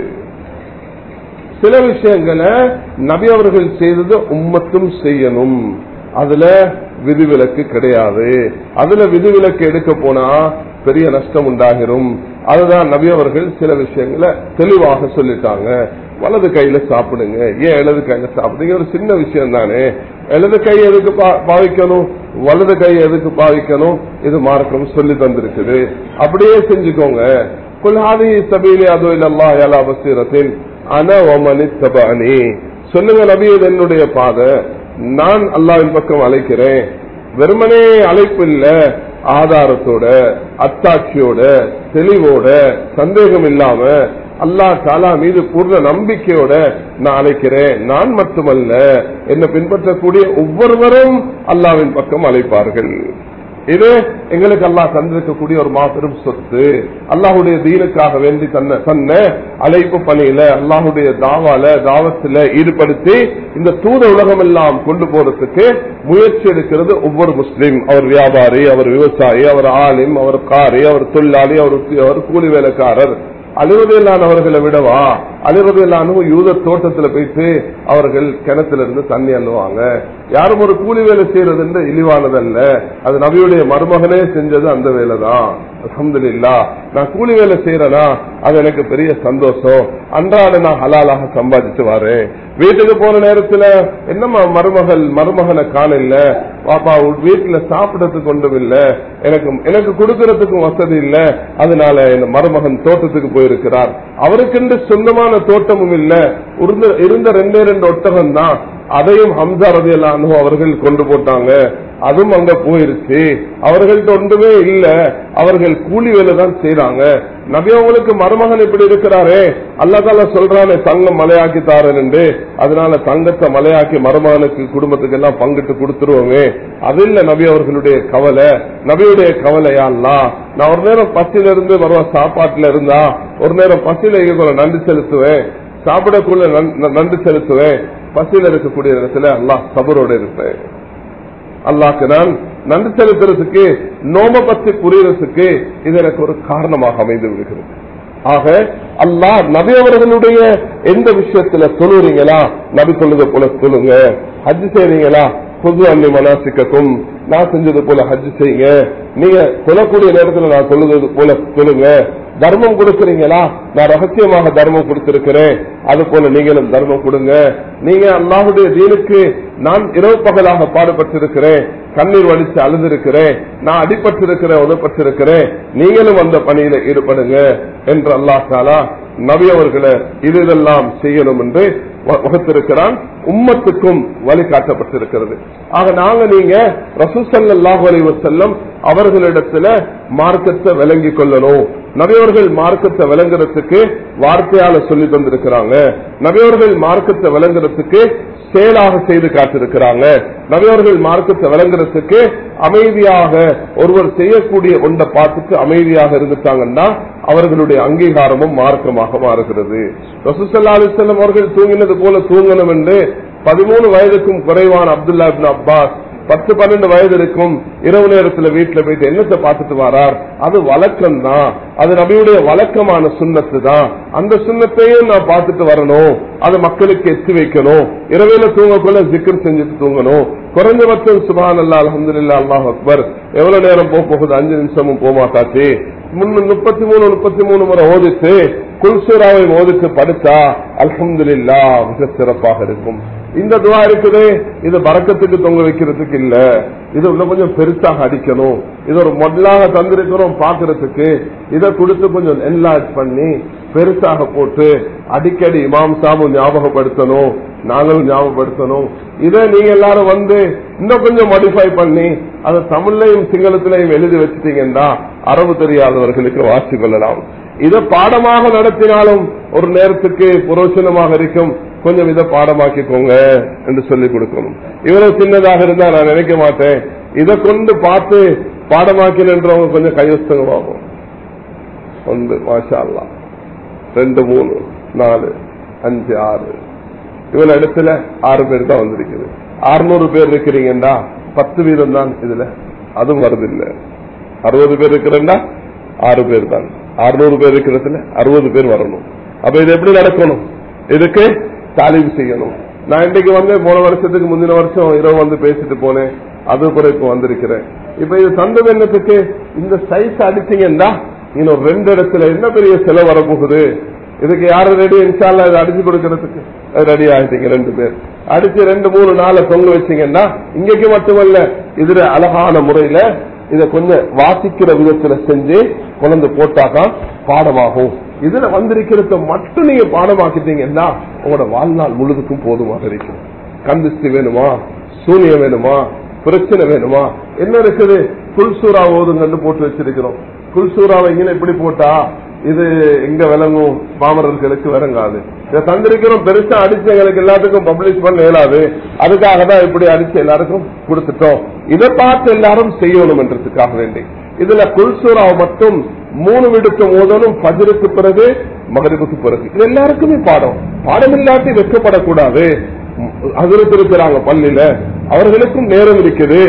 Speaker 1: சில விஷயங்களை நபி அவர்கள் செய்தது உம்மத்தும் செய்யணும் அதுல விதிவிலக்கு கிடையாது அதுல விதிவிலக்கு எடுக்க போனா பெரிய நஷ்டம் உண்டாகிரும் அதுதான் நபி அவர்கள் சில விஷயங்களை தெளிவாக சொல்லிட்டாங்க வலது கையில சாப்பிடுங்க ஏன் இடது கையில சாப்பிடுங்க ஒரு சின்ன விஷயம் தானே இடது கை எதுக்கு பாவிக்கணும் வலது கை எதுக்கு பாவிக்கணும் இது மார்க்கம் சொல்லி தந்திருக்குது அப்படியே செஞ்சுக்கோங்க குல்ஹாதி சபீலி அதோ இல்லல்லா எல்லா பசீரத்தின் அன ஒமனி தபானி சொல்லுங்க நபி இது என்னுடைய பாதை நான் அல்லாவின் பக்கம் அழைக்கிறேன் வெறுமனே அழைப்பு இல்ல ஆதாரத்தோட அத்தாட்சியோட தெளிவோட சந்தேகம் இல்லாம அல்லா தாலா மீது பூர்ண நம்பிக்கையோட நான் அழைக்கிறேன் நான் மட்டுமல்ல என்னை பின்பற்றக்கூடிய ஒவ்வொருவரும் அல்லாவின் பக்கம் அழைப்பார்கள் இது எங்களுக்கு அல்லாஹ் தந்திருக்கக்கூடிய ஒரு மாபெரும் சொத்து அல்லாஹுடைய தீனுக்காக வேண்டி தன்ன தன்ன அழைப்பு பணியில அல்லாஹுடைய தாவால தாவத்துல ஈடுபடுத்தி இந்த தூத உலகம் எல்லாம் கொண்டு போறதுக்கு முயற்சி எடுக்கிறது ஒவ்வொரு முஸ்லீம் அவர் வியாபாரி அவர் விவசாயி அவர் ஆலிம் அவர் காரி அவர் தொழிலாளி அவர் அவர் கூலி வேலைக்காரர் அழுவதையிலானவர்களை விடவா அழுவதையிலான யூத தோட்டத்துல போயிட்டு அவர்கள் கிணத்துல இருந்து தண்ணி அள்ளுவாங்க யாரும் ஒரு கூலி வேலை செய்யறது என்று இழிவானதல்ல அது நபியுடைய மருமகனே செஞ்சது அந்த வேலை தான் அலமதுல்லா நான் கூலி வேலை செய்யறேனா அது எனக்கு பெரிய சந்தோஷம் அன்றாட நான் ஹலாலாக சம்பாதிச்சு வரேன் வீட்டுக்கு போன நேரத்துல என்னம்மா மருமகள் மருமகனை காணல பாப்பா வீட்டுல சாப்பிடறதுக்கு ஒன்றும் இல்ல எனக்கு எனக்கு கொடுக்கறதுக்கும் வசதி இல்ல அதனால இந்த மருமகன் தோட்டத்துக்கு போயிருக்கிறார் அவருக்கென்று சொந்தமான தோட்டமும் இல்ல இருந்த ரெண்டே ரெண்டு ஒட்டகம் தான் அதையும் ஹம்சா ரதி அவர்கள் கொண்டு போட்டாங்க அதுவும் அங்க போயிருச்சு அவர்கள்ட்ட ஒன்றுமே இல்ல அவர்கள் கூலி வேலை தான் செய்யறாங்க நபி அவங்களுக்கு மருமகன் இப்படி இருக்கிறாரே அல்லதால சொல்றானே தங்கம் மலையாக்கி தாரன்னு அதனால தங்கத்தை மலையாக்கி மருமகனுக்கு குடும்பத்துக்கு எல்லாம் பங்கிட்டு கொடுத்துருவோமே அது இல்ல நபி அவர்களுடைய கவலை நபியுடைய கவலையா நான் ஒரு நேரம் பசியில இருந்து வருவேன் சாப்பாட்டுல இருந்தா ஒரு நேரம் பசியில கூட நன்றி செலுத்துவேன் சாப்பிடக்குள்ள நன்றி செலுத்துவேன் பசியில இருக்கக்கூடிய இடத்துல அல்லாஹ் சபரோடு இருப்பேன் அல்லாக்கு நான் நன்றி செலுத்துறதுக்கு நோம பத்தி புரியறதுக்கு இது எனக்கு ஒரு காரணமாக அமைந்து விடுகிறது ஆக அல்லாஹ் நபி அவர்களுடைய எந்த விஷயத்துல சொல்லுறீங்களா நபி சொல்லுத போல சொல்லுங்க ஹஜ் செய்றீங்களா புது அன்னி மனாசிக்கும் நான் செஞ்சது போல ஹஜ் செய்யுங்க நீங்க சொல்லக்கூடிய நேரத்துல நான் சொல்லுறது போல சொல்லுங்க தர்மம் கொடுக்கறீங்களா நான் ரகசியமாக தர்மம் கொடுத்திருக்கிறேன் அது போல நீங்களும் தர்மம் கொடுங்க நீங்க அல்லாஹுடைய தீனுக்கு நான் இரவு பகலாக பாடுபட்டிருக்கிறேன் கண்ணீர் வடிச்சு அழுந்திருக்கிறேன் நான் அடிபட்டிருக்கிறேன் உதப்பட்டிருக்கிறேன் நீங்களும் அந்த பணியில ஈடுபடுங்க என்று அல்லாஹ் தாலா நபி அவர்களை இது இதெல்லாம் செய்யணும் என்று வ- வகுத்திருக்கிறான் உம்மத்துக்கும் வழிகாட்டப்பட்டிருக்கிறது ஆக நாங்க நீங்க ரசூசல்லாஹு அலைஹி வஸல்லம் அவர்களிடத்துல மார்க்கத்தை விளங்கி கொள்ளணும் நபியவர்கள் மார்க்கத்தை விளங்குறதுக்கு வார்த்தையால சொல்லி தந்திருக்கிறாங்க நபியவர்கள் மார்க்கத்தை விளங்குறதுக்கு செயலாக செய்து காட்டிருக்கிறாங்க நபியவர்கள் மார்க்கத்தை விளங்குறதுக்கு அமைதியாக ஒருவர் செய்யக்கூடிய ஒன்றை பார்த்துட்டு அமைதியாக இருந்துட்டாங்கன்னா அவர்களுடைய அங்கீகாரமும் மார்க்கமாக மாறுகிறது ரசூசல்லா அலிஸ்லாம் அவர்கள் தூங்கினது போல தூங்கணும் என்று பதிமூணு வயதுக்கும் குறைவான அப்துல்லா இப்னு அப்பாஸ் பத்து பன்னெண்டு வயது இருக்கும் இரவு நேரத்துல வீட்டுல போயிட்டு என்னத்தை பார்த்துட்டு வரார் அது வழக்கம் தான் அது நபியுடைய வழக்கமான சுண்ணத்து தான் அந்த சுண்ணத்தையும் நான் பார்த்துட்டு வரணும் அது மக்களுக்கு எத்தி வைக்கணும் இரவையில தூங்கக்குள்ள ஜிக்கர் செஞ்சுட்டு தூங்கணும் குறைஞ்சபட்சம் சுபான் அல்லா அலமதுல்லா அல்லாஹ் அக்பர் எவ்வளவு நேரம் போக போகுது அஞ்சு நிமிஷமும் போக மாட்டாச்சு முன்னு முப்பத்தி மூணு முப்பத்தி மூணு முறை ஓதிட்டு குல்சூராவை ஓதிட்டு படுத்தா அல்ஹம்துலில்லா மிக சிறப்பாக இருக்கும் இந்த துவா இருக்குது இது பறக்கத்துக்கு தொங்க வைக்கிறதுக்கு இல்ல இது இன்னும் கொஞ்சம் பெருசாக அடிக்கணும் இது ஒரு மொடலாக தந்திருக்கிறோம் பாக்குறதுக்கு இதை கொடுத்து கொஞ்சம் என்லார்ஜ் பண்ணி பெருசாக போட்டு அடிக்கடி இமாம் சாமு ஞாபகப்படுத்தணும் நாங்களும் ஞாபகப்படுத்தணும் இதை நீங்க எல்லாரும் வந்து இன்னும் கொஞ்சம் மாடிஃபை பண்ணி அதை தமிழ்லையும் சிங்களத்திலையும் எழுதி வச்சுட்டீங்கன்னா அரபு தெரியாதவர்களுக்கு வாசி கொள்ளலாம் இதை பாடமாக நடத்தினாலும் ஒரு நேரத்துக்கு புரோசனமாக இருக்கும் கொஞ்சம் இதை பாடமாக்கிக்கோங்க என்று சொல்லிக் கொடுக்கணும் இவ்வளவு சின்னதாக இருந்தா நான் நினைக்க மாட்டேன் இதை கொண்டு பார்த்து பாடமாக்கினன்றவங்க கொஞ்சம் கையஸ்தகமாகும் ஒன்று மாஷா அல்லா ரெண்டு மூணு நாலு அஞ்சு ஆறு இவ்வளவு இடத்துல ஆறு பேர் தான் வந்திருக்குது அறுநூறு பேர் இருக்கிறீங்கன்னா பத்து வீதம் தான் இதுல அதுவும் வருதில்ல அறுபது பேர் இருக்கிறேன்னா ஆறு பேர் தான் அறுநூறு பேர் இருக்கிறதுல அறுபது பேர் வரணும் அப்ப இது எப்படி நடக்கணும் இதுக்கு தாலீம் செய்யணும் நான் இன்னைக்கு வந்து போன வருஷத்துக்கு முந்தின வருஷம் இரவு வந்து பேசிட்டு போனேன் அது கூட இப்ப வந்திருக்கிறேன் இப்ப இது தந்தது என்னத்துக்கு இந்த சைஸ் அடிச்சீங்கன்னா இன்னும் ரெண்டு இடத்துல என்ன பெரிய செலவு வரப்போகுது இதுக்கு யாரு ரெடி இன்ஷால்லா இதை அடிச்சு கொடுக்கறதுக்கு ரெடி ஆயிட்டீங்க ரெண்டு பேர் அடிச்சு ரெண்டு மூணு நாளை தொங்க வச்சீங்கன்னா இங்கேக்கு மட்டுமல்ல இதுல அழகான முறையில இத கொஞ்சம் வாசிக்கிற விதத்துல செஞ்சு குழந்தை போட்டாதான் பாடமாகும் இதுல வந்திருக்கிறத மட்டும் நீங்க பாடமாக்கிட்டீங்கன்னா உங்களோட வாழ்நாள் முழுதுக்கும் போதுமாக இருக்கும் கந்திஸ்தி வேணுமா சூனியம் வேணுமா பிரச்சனை வேணுமா என்ன இருக்குது குல்சூரா ஓதுங்கன்னு போட்டு வச்சிருக்கிறோம் குல்சூராவை இங்கே இப்படி போட்டா இது எங்க விளங்கும் பாமரர்களுக்கு விளங்காது இதை தந்திருக்கிறோம் பெருசா அடிச்சு எங்களுக்கு எல்லாத்துக்கும் பப்ளிஷ் பண்ண இயலாது அதுக்காக தான் இப்படி அடிச்சு எல்லாருக்கும் கொடுத்துட்டோம் இதை பார்த்து எல்லாரும் செய்யணும் என்றதுக்காக வேண்டி இதுல குல்சூராவை மட்டும் மூணு விடுக்க மோதலும் பஜருக்கு பிறகு மகரிபுக்கு பிறகு இது எல்லாருக்குமே பாடம் பாடம் இல்லாட்டி வெட்கப்படக்கூடாது அதிர்த்து இருக்கிறாங்க பள்ளியில அவர்களுக்கும் நேரம் இருக்குது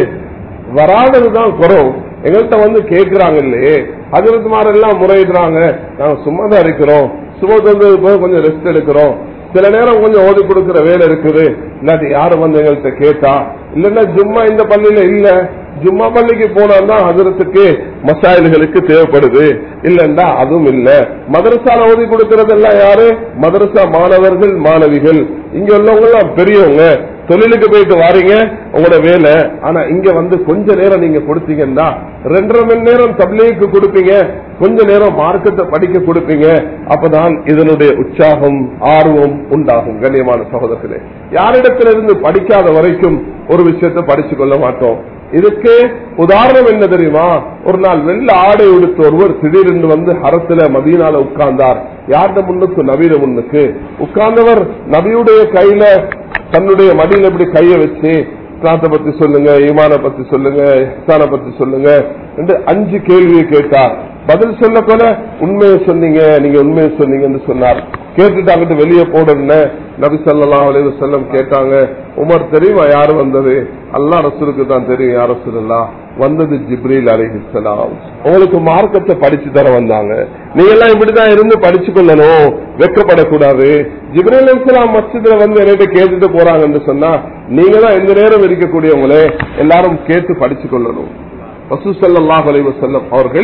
Speaker 1: வராததுதான் குறவு எங்கள்கிட்ட வந்து கேட்கிறாங்க இல்லையே அதிரத்துமார் எல்லாம் முறையிடுறாங்க நாங்க சும்மா தான் இருக்கிறோம் சும்மா தந்தது போக கொஞ்சம் ரெஸ்ட் எடுக்கிறோம் சில நேரம் கொஞ்சம் ஓதி கொடுக்கிற வேலை இருக்குது இல்லாட்டி யாரும் வந்து எங்கள்கிட்ட கேட்டா இல்லன்னா ஜும்மா இந்த பள்ளியில இல்ல ஜும்மா பள்ளிக்கு போனா ஹசரத்துக்கு மசாயில்களுக்கு தேவைப்படுது இல்லன்னா அதுவும் இல்ல மதரசால ஓதி கொடுக்கறதெல்லாம் யாரு மதரசா மாணவர்கள் மாணவிகள் இங்க உள்ளவங்க எல்லாம் பெரியவங்க தொழிலுக்கு போயிட்டு வாரீங்க உங்களோட வேலை ஆனா இங்க வந்து கொஞ்ச நேரம் நீங்க கொடுத்தீங்கன்னா ரெண்டரை மணி நேரம் தப்லீக்கு கொடுப்பீங்க கொஞ்ச நேரம் மார்க்கத்தை படிக்க கொடுப்பீங்க அப்பதான் இதனுடைய உற்சாகம் ஆர்வம் உண்டாகும் கண்ணியமான சகோதரர்களே யாரிடத்திலிருந்து படிக்காத வரைக்கும் ஒரு விஷயத்தை படிச்சு கொள்ள மாட்டோம் இதுக்கு உதாரணம் என்ன தெரியுமா ஒரு நாள் வெள்ள ஆடை உடுத்த ஒருவர் திடீரென்று வந்து ஹரத்துல மதீனால உட்கார்ந்தார் யார்ட முன்னுக்கு நவீன முன்னுக்கு உட்கார்ந்தவர் நபியுடைய கையில தன்னுடைய மடியில இப்படி கைய வச்சு இஸ்லாத்தை பத்தி சொல்லுங்க ஈமான பத்தி சொல்லுங்க இஸ்லானை பத்தி சொல்லுங்க என்று அஞ்சு கேள்வியை கேட்டார் பதில் சொல்ல போல உண்மையை சொன்னீங்க நீங்க உண்மையை சொன்னீங்கன்னு சொன்னார் கேட்டுட்டு அங்கிட்டு வெளியே போடணும்னு நபி ஸல்லல்லாஹு அலைஹி வஸல்லம் கேட்டாங்க உமர் தெரியுமா யாரு வந்தது அல்லாஹ் ரசூலுக்கு தான் தெரியும் யார் ரசூலுல்லாஹ் வந்தது ஜிப்ரீல் அலைஹிஸ்ஸலாம் உங்களுக்கு மார்க்கத்தை படிச்சு தர வந்தாங்க நீங்க எல்லாம் இப்படிதான் இருந்து படிச்சு கொள்ளணும் வெக்கப்படக்கூடாது ஜிப்ரீல் அலைஹிஸ்ஸலாம் மஸ்ஜித்ல வந்து என்கிட்ட கேட்டுட்டு போறாங்கன்னு சொன்னா நீங்க தான் எந்த நேரம் இருக்கக்கூடியவங்களே எல்லாரும் கேட்டு படிச்சு கொள்ளணும் ரசூ ஸல்லல்லாஹு அலைஹி வஸல்லம் அவர்கள்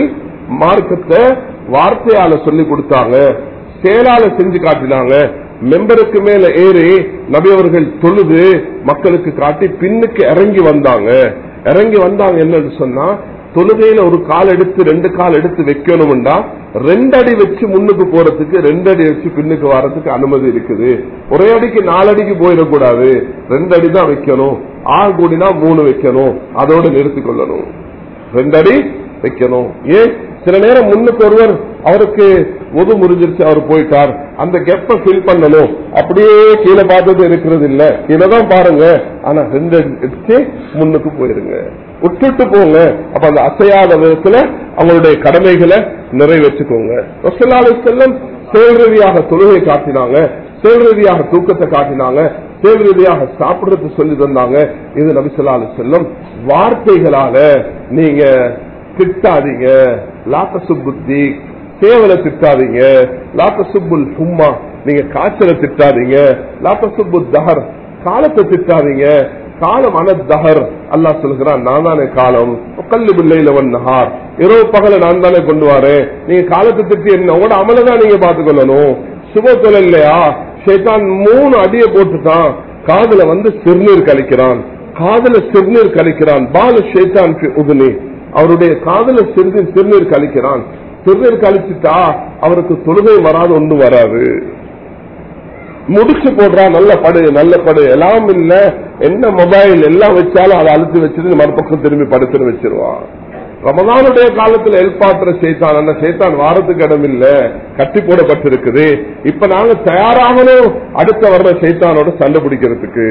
Speaker 1: மார்க்கத்தை வார்த்தையால சொல்லி கொடுத்தாங்க செயலால செஞ்சு காட்டினாங்க மெம்பருக்கு மேல ஏறி நபி அவர்கள் தொழுது மக்களுக்கு காட்டி பின்னுக்கு இறங்கி வந்தாங்க இறங்கி வந்தாங்க என்னன்னு சொன்னா தொழுகையில ஒரு கால் எடுத்து ரெண்டு கால் எடுத்து வைக்கணும்டா ரெண்டு அடி வச்சு முன்னுக்கு போறதுக்கு ரெண்டு அடி வச்சு பின்னுக்கு வர்றதுக்கு அனுமதி இருக்குது ஒரே அடிக்கு நாலு அடிக்கு போயிடக்கூடாது ரெண்டு அடி தான் வைக்கணும் ஆள் கூடினா மூணு வைக்கணும் அதோட நிறுத்திக் கொள்ளணும் ரெண்டு அடி வைக்கணும் ஏன் சில நேரம் முன்னுக்கு ஒருவர் அவருக்கு ஒது முறிஞ்சிருச்சு அவர் போயிட்டார் அந்த கெப்ப ஃபில் பண்ணணும் அப்படியே கீழே பார்த்தது இருக்கிறது இல்ல கீழே தான் பாருங்க ஆனா ரெண்டு எடுத்து முன்னுக்கு போயிருங்க விட்டுட்டு போங்க அப்ப அந்த அசையாத விதத்துல அவங்களுடைய கடமைகளை நிறைவேற்றிக்கோங்க ரசூலுல்லாஹி அலைஹி வஸல்லம் செயல் ரீதியாக தொழுகை காட்டினாங்க செயல் ரீதியாக தூக்கத்தை காட்டினாங்க செயல் ரீதியாக சாப்பிடுறது சொல்லி தந்தாங்க இது நபிசல்லா அலி செல்லம் வார்த்தைகளால நீங்க திட்டாதீங்க லாத்த சுப்புத்தி சேவலை திட்டாதீங்க லாத்த சுப்புல் சும்மா நீங்க காய்ச்சலை திட்டாதீங்க லாத்த சுப்பு தஹர் காலத்தை திட்டாதீங்க காலம் அன தஹர் அல்லாஹ் சொல்கிறான் நான் தானே காலம் கல்லு பிள்ளையில நஹார் இரவு பகல நான் தானே கொண்டு வரேன் நீங்க காலத்தை திட்டி என்ன உங்களோட அமலதான் நீங்க பாத்துக்கொள்ளணும் சுபத்தொலை இல்லையா ஷேத்தான் மூணு அடியை போட்டுட்டான் காதுல வந்து சிறுநீர் கழிக்கிறான் காதுல சிறுநீர் கழிக்கிறான் பால ஷேத்தான் உதுனி அவருடைய காதுல சிறுநீர் சிறுநீர் கழிக்கிறான் சிறுநீர் கழிச்சுட்டா அவருக்கு தொழுகை வராது ஒன்று வராது முடிச்சு போடுறான் நல்ல படு நல்ல படு எல்லாம் இல்ல என்ன மொபைல் எல்லாம் வச்சாலும் அதை அழுத்தி வச்சுட்டு மறுபக்கம் திரும்பி படுத்துன்னு வச்சிருவான் ரமதானுடைய காலத்துல எல்பாத்திர செய்தான் அந்த செய்தான் வாரத்துக்கு இடம் இல்ல கட்டி போடப்பட்டிருக்குது இப்ப நாங்க தயாராகணும் அடுத்த வர்ற செய்தானோட சண்டை பிடிக்கிறதுக்கு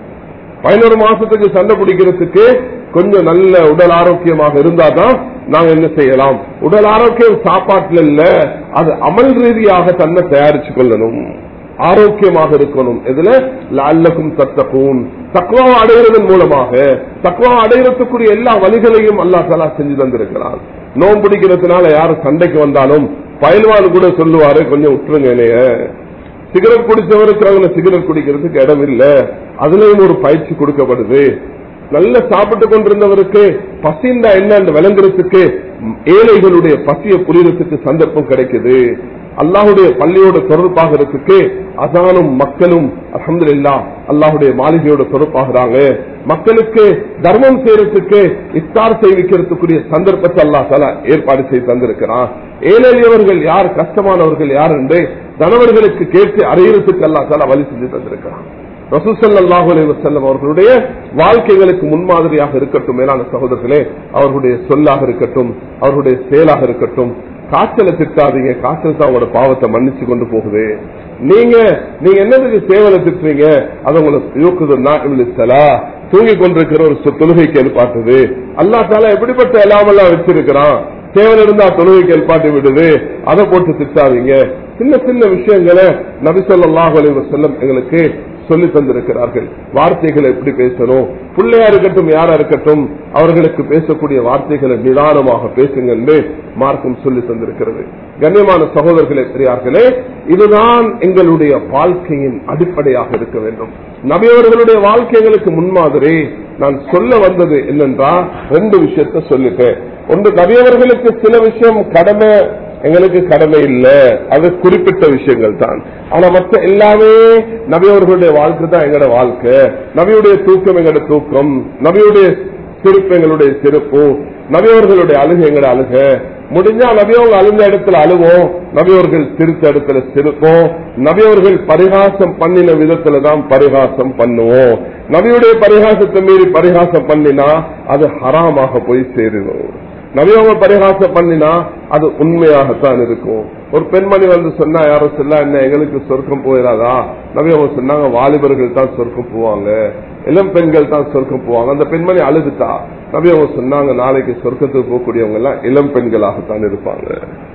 Speaker 1: பதினோரு மாசத்துக்கு சண்டை பிடிக்கிறதுக்கு கொஞ்சம் நல்ல உடல் ஆரோக்கியமாக இருந்தாதான் நாங்க என்ன செய்யலாம் உடல் ஆரோக்கியம் சாப்பாட்டுல இல்ல அது அமல் ரீதியாக தன்னை தயாரிச்சு கொள்ளணும் ஆரோக்கியமாக இருக்கணும் இதுல அல்லக்கும் தத்தக்கும் தக்குவா அடைகிறதன் மூலமாக தக்குவா அடைகிறதுக்குரிய எல்லா வழிகளையும் அல்லா தலா செஞ்சு தந்திருக்கிறான் நோம் பிடிக்கிறதுனால யாரும் சண்டைக்கு வந்தாலும் பயில்வான் கூட சொல்லுவாரு கொஞ்சம் விட்டுருங்க என்னைய சிகரெட் குடிச்சவருக்கு அவங்க சிகரெட் குடிக்கிறதுக்கு இடம் இல்ல அதுலயும் ஒரு பயிற்சி கொடுக்கப்படுது நல்ல சாப்பிட்டு கொண்டிருந்தவருக்கு பசிந்தா என்னன்னு விளங்குறதுக்கு ஏழைகளுடைய பசியை புரியறதுக்கு சந்தர்ப்பம் கிடைக்குது அல்லாஹுடைய பள்ளியோட தொடர்பாகிறதுக்கு அசானும் மக்களும் அஹமது இல்லா அல்லாஹுடைய மாளிகையோட தொடர்பாகிறாங்க மக்களுக்கு தர்மம் செய்யறதுக்கு இஸ்தார் செய்விக்கிறதுக்குரிய சந்தர்ப்பத்தை அல்லா தலா ஏற்பாடு செய்து தந்திருக்கிறான் ஏழையவர்கள் யார் கஷ்டமானவர்கள் யார் என்று தனவர்களுக்கு கேட்டு அறியறதுக்கு அல்லா தலா வழி செஞ்சு தந்திருக்கிறான் ரசூசல்லாஹு அலைவசல்லம் அவர்களுடைய வாழ்க்கைகளுக்கு முன்மாதிரியாக இருக்கட்டும் மேலான சகோதரர்களே அவர்களுடைய சொல்லாக இருக்கட்டும் அவர்களுடைய செயலாக இருக்கட்டும் காய்ச்சலை திட்டாதீங்க காய்ச்சல் தான் உங்களோட பாவத்தை மன்னிச்சு கொண்டு போகுது நீங்க நீங்க என்னதுக்கு சேவலை திட்டுறீங்க அது உங்களுக்கு யோக்குதா தூங்கி கொண்டிருக்கிற ஒரு தொழுகைக்கு எழுப்பாட்டுது அல்லா தால எப்படிப்பட்ட எல்லாமெல்லாம் வச்சிருக்கிறான் சேவல் இருந்தா தொழுகைக்கு எழுப்பாட்டி விடுது அதை போட்டு திட்டாதீங்க சின்ன சின்ன விஷயங்களை நபிசல்லாஹ் அலைவசல்லம் எங்களுக்கு சொல்லி தந்திருக்கிறார்கள் வார்த்தைகளை எப்படி பேசணும் பிள்ளையா இருக்கட்டும் யாரா இருக்கட்டும் அவர்களுக்கு பேசக்கூடிய வார்த்தைகளை நிதானமாக பேசுங்க என்று மார்க்கம் சொல்லி தந்திருக்கிறது கண்ணியமான சகோதரர்களே பெரியார்களே இதுதான் எங்களுடைய வாழ்க்கையின் அடிப்படையாக இருக்க வேண்டும் நபியவர்களுடைய வாழ்க்கைகளுக்கு முன்மாதிரி நான் சொல்ல வந்தது என்னென்றா ரெண்டு விஷயத்த சொல்லிட்டேன் ஒன்று நபியவர்களுக்கு சில விஷயம் கடமை எங்களுக்கு கடமை இல்ல அது குறிப்பிட்ட விஷயங்கள் தான் ஆனா மற்ற எல்லாமே நபியவர்களுடைய வாழ்க்கை தான் எங்களோட வாழ்க்கை நபியுடைய தூக்கம் எங்களோட தூக்கம் நபியுடைய சிரிப்பு எங்களுடைய சிரிப்பு நபியவர்களுடைய அழுகு எங்களோட அழுக முடிஞ்சா நபியவங்க அழுந்த இடத்துல அழுவோம் நபியவர்கள் சிரித்த இடத்துல சிரிப்போம் நபியவர்கள் பரிகாசம் பண்ணின விதத்துல தான் பரிகாசம் பண்ணுவோம் நபியுடைய பரிகாசத்தை மீறி பரிகாசம் பண்ணினா அது ஹராமாக போய் சேருவோம் நபியவங்க பரிகாசம் பண்ணினா அது உண்மையாகத்தான் இருக்கும் ஒரு பெண்மணி வந்து சொன்னா யாரும் சொல்ல என்ன எங்களுக்கு சொர்க்கம் போயிடாதா நபியவங்க சொன்னாங்க வாலிபர்கள் தான் சொர்க்கம் போவாங்க இளம் பெண்கள் தான் சொர்க்கம் போவாங்க அந்த பெண்மணி அழுதுட்டா நபியவங்க சொன்னாங்க நாளைக்கு சொர்க்கத்துக்கு போகக்கூடியவங்க எல்லாம் இளம் பெண்களாகத்தான் இருப்பாங்க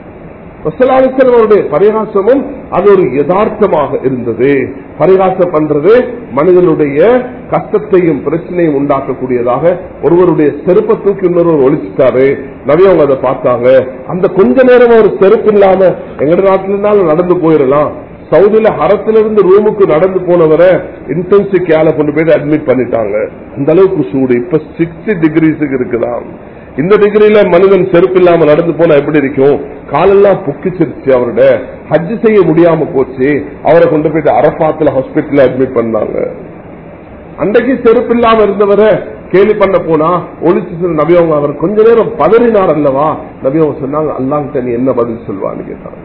Speaker 1: அவருடைய பரிகாசமும் அது ஒரு யதார்த்தமாக இருந்தது பரிகாசம் பண்றது மனிதனுடைய கஷ்டத்தையும் பிரச்சனையும் உண்டாக்கக்கூடியதாக ஒருவருடைய செருப்பை தூக்கி இன்னொருவர் ஒழிச்சுட்டாரு நவியவங்க அதை பார்த்தாங்க அந்த கொஞ்ச நேரம் ஒரு செருப்பு இல்லாம எங்கட நாட்டில இருந்தாலும் நடந்து போயிடலாம் சவுதியில ஹரத்திலிருந்து ரூமுக்கு நடந்து போனவரை இன்டென்சிவ் கேல கொண்டு போய் அட்மிட் பண்ணிட்டாங்க அந்த அளவுக்கு சூடு இப்ப சிக்ஸ்டி டிகிரிஸுக்கு இருக்குதான் இந்த டிகிரியில மனிதன் செருப்பு இல்லாம நடந்து போனா எப்படி இருக்கும் காலெல்லாம் புக்கிச்சிருச்சு அவரோட ஹஜ் செய்ய முடியாம போச்சு அவரை கொண்டு போயிட்டு அரபாத்துல ஹாஸ்பிட்டல் அட்மிட் பண்ணாங்க அன்றைக்கு செருப்பு இல்லாம இருந்தவரை கேலி பண்ண போனா ஒளிச்சு சொன்ன நபி அவங்க அவர் கொஞ்ச நேரம் பதறினார் அல்லவா நபி அவங்க சொன்னாங்க அல்லாஹ்கிட்ட நீ என்ன பதில் சொல்வான்னு கேட்டாங்க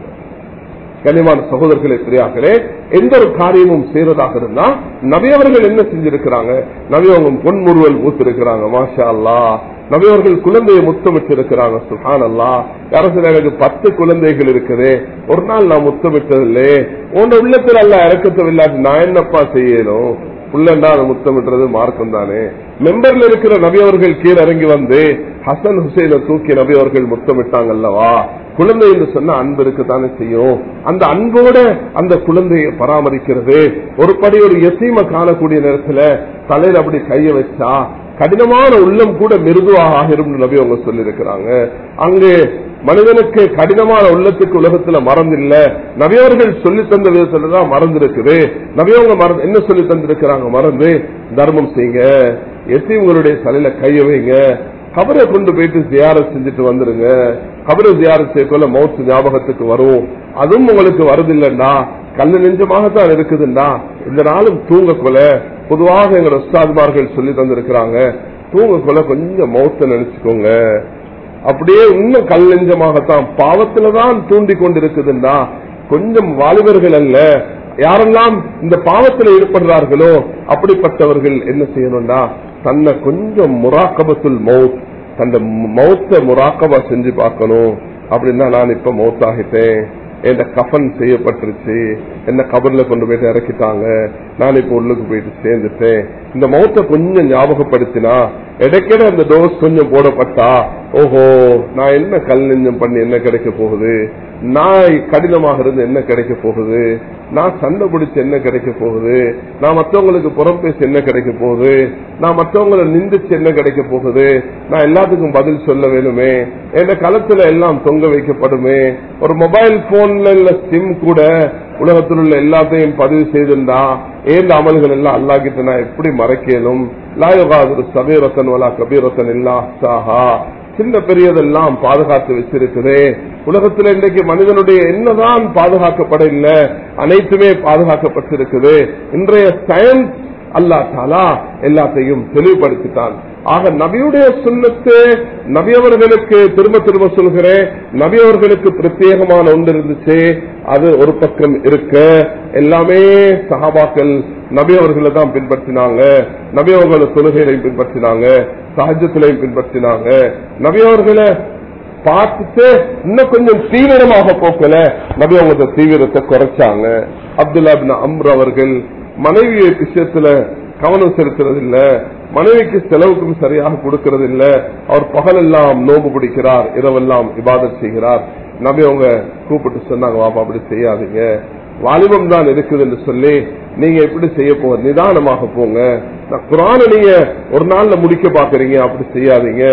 Speaker 1: கனிவான சகோதரர்களே பெரியார்களே எந்த ஒரு காரியமும் செய்வதாக இருந்தா நபியவர்கள் என்ன செஞ்சிருக்கிறாங்க நபியவங்க பொன்முறுவல் ஊத்திருக்கிறாங்க மாஷா அல்லா நபியவர்கள் குழந்தையை முத்தமிட்டு இருக்கிறாங்க சுஹான் அல்லா யாரும் சில எனக்கு பத்து குழந்தைகள் இருக்குது ஒரு நாள் நான் முத்தமிட்டதில்லே உன் உள்ளத்தில் அல்ல இறக்கத்தை இல்லாட்டி நான் என்னப்பா செய்யணும் புள்ளண்டா அதை முத்தமிட்டுறது மார்க்கம் தானே மெம்பர்ல இருக்கிற நபியவர்கள் கீழே இறங்கி வந்து ஹசன் ஹுசைனை தூக்கி நபியவர்கள் முத்தமிட்டாங்க அல்லவா குழந்தை என்று சொன்ன அன்பு இருக்கத்தானே செய்யும் அந்த அன்போட அந்த குழந்தையை பராமரிக்கிறது ஒரு படி ஒரு எசீம காணக்கூடிய நேரத்துல தலையில அப்படி கைய வச்சா கடினமான உள்ளம் கூட மிருதுவாக ஆகிரும் நபி அவங்க சொல்லியிருக்கிறாங்க அங்கு மனிதனுக்கு கடினமான உள்ளத்துக்கு உலகத்துல மறந்து இல்ல நபியவர்கள் சொல்லி தந்த விதத்துலதான் மறந்து இருக்குது நபியவங்க மறந்து என்ன சொல்லி தந்திருக்கிறாங்க மறந்து தர்மம் செய்யுங்க எத்தி உங்களுடைய தலையில கைய வைங்க கபரை கொண்டு போயிட்டு ஜியாரத் செஞ்சுட்டு வந்துருங்க கபரை ஜியாரத் செய்யக்குள்ள மௌத்து ஞாபகத்துக்கு வரும் அதுவும் உங்களுக்கு வருதில்லைண்டா கல்லு நெஞ்சமாகத்தான் இருக்குதுண்டா இந்த நாளும் தூங்க கொல பொதுவாக எங்க உஸ்தாத்மார்கள் சொல்லி தந்திருக்கிறாங்க தூங்க கொல கொஞ்சம் மௌத்த நினைச்சுக்கோங்க அப்படியே இன்னும் கல் நெஞ்சமாகத்தான் பாவத்துலதான் தூண்டி கொண்டிருக்குதுண்டா கொஞ்சம் வாலிபர்கள் அல்ல யாரெல்லாம் இந்த பாவத்தில் ஈடுபடுறார்களோ அப்படிப்பட்டவர்கள் என்ன செய்யணும்டா தன்னை கொஞ்சம் முராக்கபத்துல் மவுத் தந்த மௌத்த முராக்கபா செஞ்சு பார்க்கணும் அப்படின்னா நான் இப்ப மௌத்தாகிட்டேன் என் கஃபன் செய்யப்பட்டுருச்சு என்ன கபர்ல கொண்டு போயிட்டு இறக்கிட்டாங்க நான் இப்ப உள்ளுக்கு போயிட்டு சேர்ந்துட்டேன் இந்த மௌத்த கொஞ்சம் ஞாபகப்படுத்தினா இடைக்கிட அந்த டோஸ் கொஞ்சம் போடப்பட்டா ஓஹோ நான் என்ன கல் நெஞ்சம் பண்ணி என்ன கிடைக்க போகுது நான் கடினமாக இருந்து என்ன கிடைக்க போகுது நான் சண்டை பிடிச்சு என்ன கிடைக்க போகுது நான் மற்றவங்களுக்கு புறம் பேசி என்ன கிடைக்க போகுது நான் மற்றவங்களை நிந்திச்சு என்ன கிடைக்க போகுது நான் எல்லாத்துக்கும் பதில் சொல்ல வேணுமே என் களத்துல எல்லாம் தொங்க வைக்கப்படுமே ஒரு மொபைல் போன்ல உள்ள சிம் கூட உலகத்தில் உள்ள எல்லாத்தையும் பதிவு செய்திருந்தா ஏந்த அமல்கள் எல்லாம் அல்லாக்கிட்ட நான் எப்படி மறைக்கலும் லாயுகாது சபீரத்தன் வலா கபீரத்தன் இல்லா சாஹா சின்ன பெரியதெல்லாம் பாதுகாத்து வச்சிருக்குது உலகத்தில் இன்றைக்கு மனிதனுடைய என்னதான் பாதுகாக்கப்பட இல்லை அனைத்துமே பாதுகாக்கப்பட்டிருக்குது இன்றைய சயின்ஸ் அல்லா தாலா எல்லாத்தையும் தெளிவுபடுத்திட்டான் ஆக நபியுடைய சுண்ணத்து நபியவர்களுக்கு திரும்ப திரும்ப சொல்கிறேன் நபியவர்களுக்கு பிரத்யேகமான ஒன்று இருந்துச்சு அது ஒரு பக்கம் இருக்க எல்லாமே சகாபாக்கள் நபியவர்களை தான் பின்பற்றினாங்க நபியவர்களை தொழுகைகளையும் பின்பற்றினாங்க சஹஜத்திலையும் பின்பற்றினாங்க நபியவர்களை பார்த்துட்டு இன்னும் கொஞ்சம் தீவிரமாக போக்கல நபி அவங்க தீவிரத்தை குறைச்சாங்க அப்துல்லா பின் அம்ர் அவர்கள் மனைவி விஷயத்துல கவனம் செலுத்துறது இல்ல மனைவிக்கு செலவுக்கும் சரியாக கொடுக்கறது இல்ல அவர் பகலெல்லாம் நோம்பு பிடிக்கிறார் இரவெல்லாம் இபாதத் செய்கிறார் நபி அவங்க கூப்பிட்டு சொன்னாங்க வாப்பா அப்படி செய்யாதீங்க வாலிபம் தான் இருக்குது என்று சொல்லி நீங்க எப்படி செய்ய போங்க நிதானமாக போங்க குரான நீங்க ஒரு நாள்ல முடிக்க பாக்குறீங்க அப்படி செய்யாதீங்க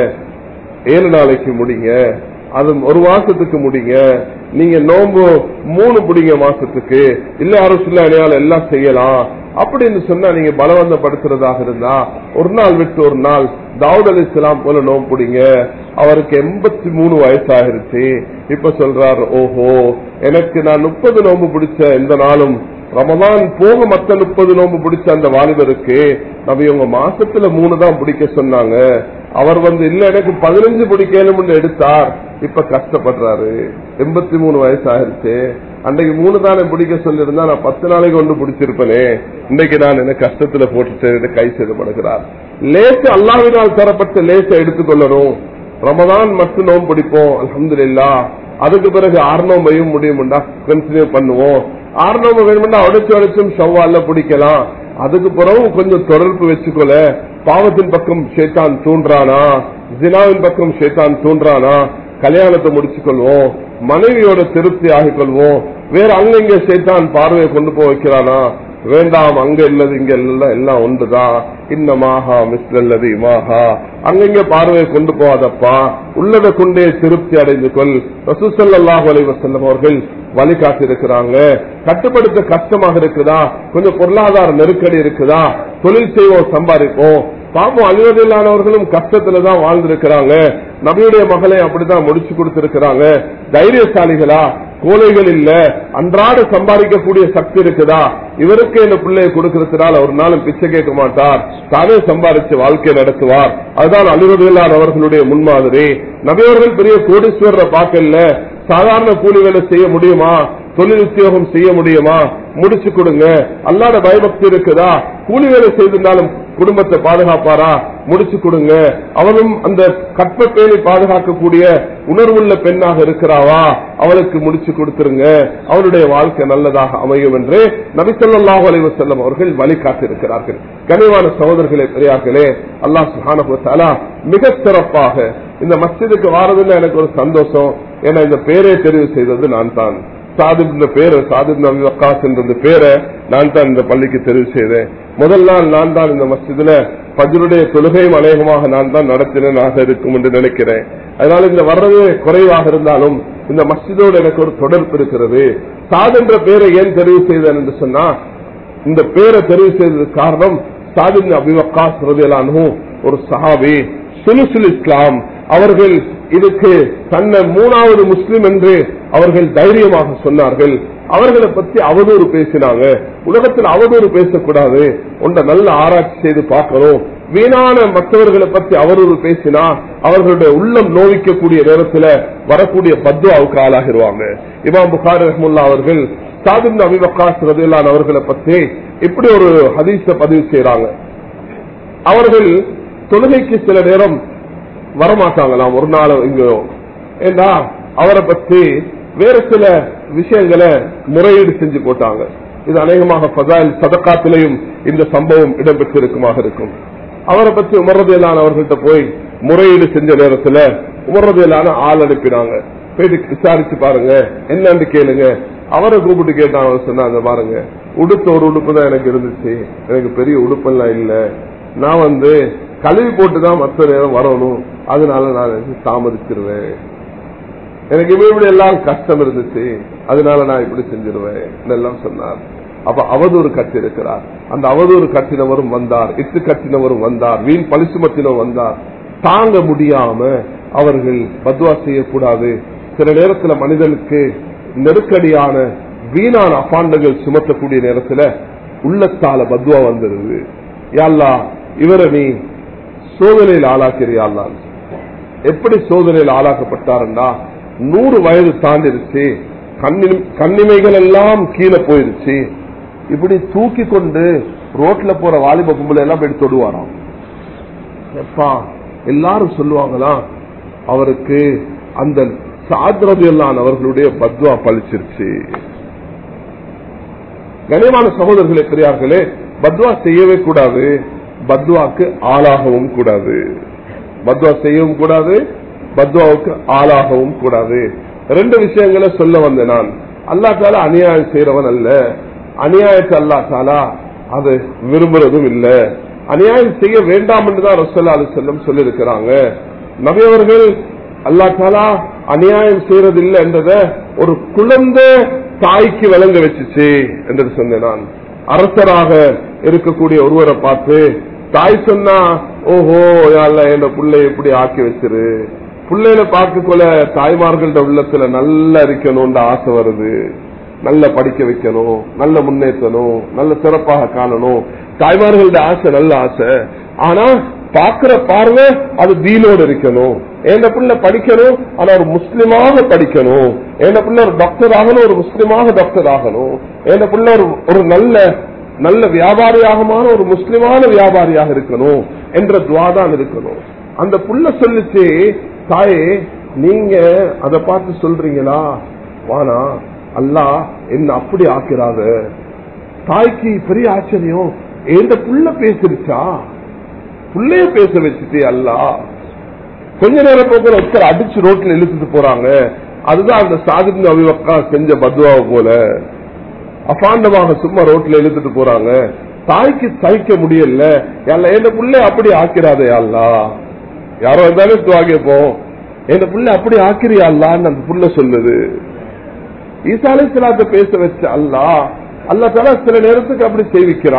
Speaker 1: ஏழு நாளைக்கு முடிங்க அது ஒரு மாசத்துக்கு முடிங்க நீங்க நோம்பு மூணு பிடிங்க மாசத்துக்கு இல்ல அரசுல அடையாளம் எல்லாம் செய்யலாம் அப்படின்னு சொன்னா நீங்க பலவந்தப்படுத்துறதாக இருந்தா ஒரு நாள் விட்டு ஒரு நாள் தாவூத் அலி இஸ்லாம் போல நோம்பு பிடிங்க அவருக்கு எண்பத்தி மூணு வயசாயிருச்சு இப்ப சொல்றாரு ஓஹோ எனக்கு நான் முப்பது நோம்பு பிடிச்ச எந்த நாளும் ரமதான் போக மத்த முப்பது நோம்பு பிடிச்ச அந்த வாலிபருக்கு நம்ம இவங்க மாசத்துல மூணு தான் பிடிக்க சொன்னாங்க அவர் வந்து இல்ல எனக்கு பதினஞ்சு பிடிக்கணும் எடுத்தார் இப்ப கஷ்டப்படுறாரு எண்பத்தி மூணு வயசு ஆயிருச்சு அன்றைக்கு மூணு தானே பிடிக்க சொல்லியிருந்தா நான் பத்து நாளைக்கு ஒன்று பிடிச்சிருப்பேனே இன்னைக்கு நான் என்ன கஷ்டத்துல போட்டு கை செய்யப்படுகிறார் லேசு அல்லாவினால் தரப்பட்ட லேசை எடுத்துக்கொள்ளணும் ரமதான் மட்டும் நோம்பு பிடிப்போம் அலமதுல்லா அதுக்கு பிறகு ஆர்னோம்பையும் முடியும்டா கண்டினியூ பண்ணுவோம் ஆர்னோம்பு வேணும்னா உடைச்சு உடைச்சும் செவ்வால பிடிக்கலாம் அதுக்கு பிறகு கொஞ்சம் தொடர்பு வச்சுக்கொள்ள பாவத்தின் பக்கம் சேத்தான் தூண்டுறானா ஜினாவின் பக்கம் சேத்தான் தூண்டுறானா கல்யாணத்தை முடிச்சு கொள்வோம் மனைவியோட திருப்தி ஆகிக் கொள்வோம் வேற அங்கங்க சேத்தான் பார்வையை கொண்டு போய் வைக்கிறானா வேண்டாம் அங்க இல்லது இங்க இல்ல எல்லாம் ஒன்றுதான் இன்னமாகா மிஸ்லல்லது இமாகா அங்கங்க பார்வையை கொண்டு போகாதப்பா உள்ளதை கொண்டே திருப்தி அடைந்து கொள் ரசூசல்லாஹ் அலைவசல்லம் அவர்கள் வழிகாட்டி இருக்கிறாங்க கட்டுப்படுத்த கஷ்டமாக இருக்குதா கொஞ்சம் பொருளாதார நெருக்கடி இருக்குதா தொழில் செய்வோம் சம்பாதிப்போம் பாப்போம் அலுவலானவர்களும் கஷ்டத்துல தான் வாழ்ந்திருக்கிறாங்க நபியுடைய மகளை அப்படிதான் முடிச்சு கொடுத்திருக்கிறாங்க தைரியசாலிகளா கோழைகள் இல்ல அன்றாட சம்பாதிக்கக்கூடிய சக்தி இருக்குதா இவருக்கு இந்த பிள்ளையை கொடுக்கறதுனால ஒரு நாளும் பிச்சை கேட்க மாட்டார் தானே சம்பாதிச்சு வாழ்க்கை நடத்துவார் அதுதான் அலுவலார் அவர்களுடைய முன்மாதிரி நபியவர்கள் பெரிய கோடீஸ்வரரை பார்க்கல சாதாரண கூலி வேலை செய்ய முடியுமா தொழில் உத்தியோகம் செய்ய முடியுமா முடிச்சு கொடுங்க அல்லாத பயபக்தி இருக்குதா கூலி வேலை செய்திருந்தாலும் குடும்பத்தை பாதுகாப்பாரா முடிச்சு கொடுங்க அவனும் அந்த கற்ப பேணி பாதுகாக்கக்கூடிய உணர்வுள்ள பெண்ணாக இருக்கிறாவா அவளுக்கு முடிச்சு கொடுத்துருங்க அவளுடைய வாழ்க்கை நல்லதாக அமையும் என்று நபிசல்லாஹு அலைவ செல்லம் அவர்கள் வழிகாட்டிருக்கிறார்கள் கனிவான சகோதரர்களே பெரியார்களே அல்லாஹ் சுஹானா மிக சிறப்பாக இந்த மஸ்ஜிதுக்கு வாரதுல எனக்கு ஒரு சந்தோஷம் ஏன்னா இந்த பேரை தெரிவு செய்தது நான் தான் சாதிப் இந்த பேரு சாதிப் நபி வக்காஸ் என்ற பேரை நான் தான் இந்த பள்ளிக்கு தெரிவு செய்தேன் முதல் நாள் நான் தான் இந்த மஸ்ஜிதுல பஜருடைய தொழுகையும் அநேகமாக நான் தான் நடத்தினாக இருக்கும் என்று நினைக்கிறேன் அதனால இந்த வர்றது குறைவாக இருந்தாலும் இந்த மஸ்ஜிதோடு எனக்கு ஒரு தொடர்பு இருக்கிறது சாத் என்ற பேரை ஏன் தெரிவு செய்தேன் என்று சொன்னா இந்த பேரை தெரிவு செய்ததுக்கு காரணம் சாதிப் அபி வக்காஸ் ரதியலானு ஒரு சஹாபி சுலுசுல் இஸ்லாம் அவர்கள் இதுக்கு தன்னை மூணாவது முஸ்லிம் என்று அவர்கள் தைரியமாக சொன்னார்கள் அவர்களை பற்றி அவதூறு பேசினாங்க உலகத்தில் அவதூறு பேசக்கூடாது ஒன்றை நல்ல ஆராய்ச்சி செய்து பார்க்கணும் வீணான மற்றவர்களை பற்றி அவதூறு பேசினா அவர்களுடைய உள்ளம் நோவிக்கக்கூடிய நேரத்தில் வரக்கூடிய பத்வாவுக்கு ஆளாகிடுவாங்க இமாம் புகார் ரஹமுல்லா அவர்கள் சாதிம் அபிபக்காஸ் ரதிலான் அவர்களை பற்றி இப்படி ஒரு ஹதீஸ பதிவு செய்யறாங்க அவர்கள் தொழுகைக்கு சில நேரம் வரமாட்டாங்களாம் ஒரு நாள் இங்க ஏன்னா அவரை பற்றி வேறு சில விஷயங்களை முறையீடு செஞ்சு போட்டாங்க இது அநேகமாக பதாயில் சதக்காத்திலையும் இந்த சம்பவம் இடம்பெற்றிருக்குமாக இருக்கும் அவரை பற்றி உமரதையிலான அவர்கள்ட்ட போய் முறையீடு செஞ்ச நேரத்துல உமரதையிலான ஆள் அனுப்பினாங்க போயிட்டு விசாரிச்சு பாருங்க என்னன்னு கேளுங்க அவரை கூப்பிட்டு கேட்டாங்க சொன்னாங்க பாருங்க உடுத்த ஒரு உடுப்பு தான் எனக்கு இருந்துச்சு எனக்கு பெரிய உடுப்பெல்லாம் இல்ல நான் வந்து கழுவி போட்டுதான் மற்ற நேரம் வரணும் அதனால நான் தாமதிச்சிருவேன் எனக்கு இப்படி எல்லாம் கஷ்டம் இருந்துச்சு அதனால நான் இப்படி செஞ்சிருவேன் எல்லாம் சொன்னார் அப்ப அவதூறு கட்டிருக்கிறார் அந்த அவதூறு கட்டினவரும் வந்தார் இட்டு கட்டினவரும் வந்தார் வீண் பலிசுமத்தினவர் வந்தார் தாங்க முடியாம அவர்கள் பத்வா செய்யக்கூடாது சில நேரத்துல மனிதனுக்கு நெருக்கடியான வீணான அபாண்டங்கள் சுமத்தக்கூடிய நேரத்துல உள்ளத்தால பத்வா வந்துருது யாழ்லா இவரை நீ சோதனையில் ஆளாக்கிறியாள்லா எப்படி சோதனையில் ஆளாக்கப்பட்டாருண்டா நூறு வயது தாண்டிருச்சு கண்ணிமைகள் எல்லாம் கீழே போயிருச்சு இப்படி தூக்கி கொண்டு ரோட்ல போற வாலிப கும்பல எல்லாம் போய் தொடுவாராம் எப்பா எல்லாரும் சொல்லுவாங்களா அவருக்கு அந்த சாத்ரதியல்லான் அவர்களுடைய பத்வா பழிச்சிருச்சு கனியமான சகோதரர்களே பெரியார்களே பத்வா செய்யவே கூடாது பத்வாக்கு ஆளாகவும் கூடாது பத்வா செய்யவும் கூடாது பத்வாவுக்கு ஆளாகவும் கூடாது ரெண்டு விஷயங்களை சொல்ல வந்தேன் நான் அல்லா தாலா அநியாயம் செய்யறவன் அல்ல அநியாயத்தை அல்லா தாலா அது விரும்புறதும் இல்ல அநியாயம் செய்ய வேண்டாம் என்றுதான் ரசல்லா அலி செல்லம் சொல்லியிருக்கிறாங்க நபியவர்கள் அல்லா தாலா அநியாயம் செய்யறது இல்லை என்றத ஒரு குழந்தை தாய்க்கு விளங்க வச்சுச்சு என்று சொன்னேன் நான் அரசராக இருக்கக்கூடிய ஒருவரை பார்த்து தாய் சொன்னா ஓஹோ யாழ்ல என் பிள்ளை எப்படி ஆக்கி வச்சிரு பிள்ளைகளை பார்க்க கொள்ள தாய்மார்கள்ட உள்ளத்துல நல்லா இருக்கணும்னு ஆசை வருது நல்ல படிக்க வைக்கணும் நல்ல முன்னேற்றணும் நல்ல சிறப்பாக காணணும் தாய்மார்களோட ஆசை நல்ல ஆசை ஆனா பாக்குற பார்வை அது தீனோடு இருக்கணும் என் பிள்ளை படிக்கணும் ஆனா ஒரு முஸ்லிமாக படிக்கணும் என் பிள்ளை ஒரு டாக்டர் ஆகணும் ஒரு முஸ்லிமாக டாக்டர் ஆகணும் என் பிள்ளை ஒரு ஒரு நல்ல நல்ல வியாபாரியாகமான ஒரு முஸ்லிமான வியாபாரியாக இருக்கணும் என்ற துவாதான் இருக்கணும் அந்த புள்ள சொல்லிச்சு தாயே நீங்க அதை பார்த்து சொல்றீங்களா வானா அல்லா என்ன அப்படி ஆக்கிறாத தாய்க்கு பெரிய ஆச்சரியம் எந்த புள்ள பேசிருச்சா புள்ளைய பேச வச்சுட்டே அல்லா கொஞ்ச நேரம் போக்குற ஒருத்தர் அடிச்சு ரோட்ல இழுத்துட்டு போறாங்க அதுதான் அந்த சாதிப்பு அபிவக்கா செஞ்ச பத்வாவை போல அபாண்டமாக சும்மா ரோட்ல இழுத்துட்டு போறாங்க தாய்க்கு சகிக்க முடியல எல்ல என் புள்ளை அப்படி ஆக்கிறாதே அல்லா யாரோ இருந்தாலும் துவாக போ என் புள்ள அப்படி ஆக்கிரியா அல்லான்னு அந்த புள்ள சொல்லுது ஈசாலை சிலாத்த பேச வச்ச அல்லா அல்லா தலா சில நேரத்துக்கு அப்படி செய்விக்கிறான்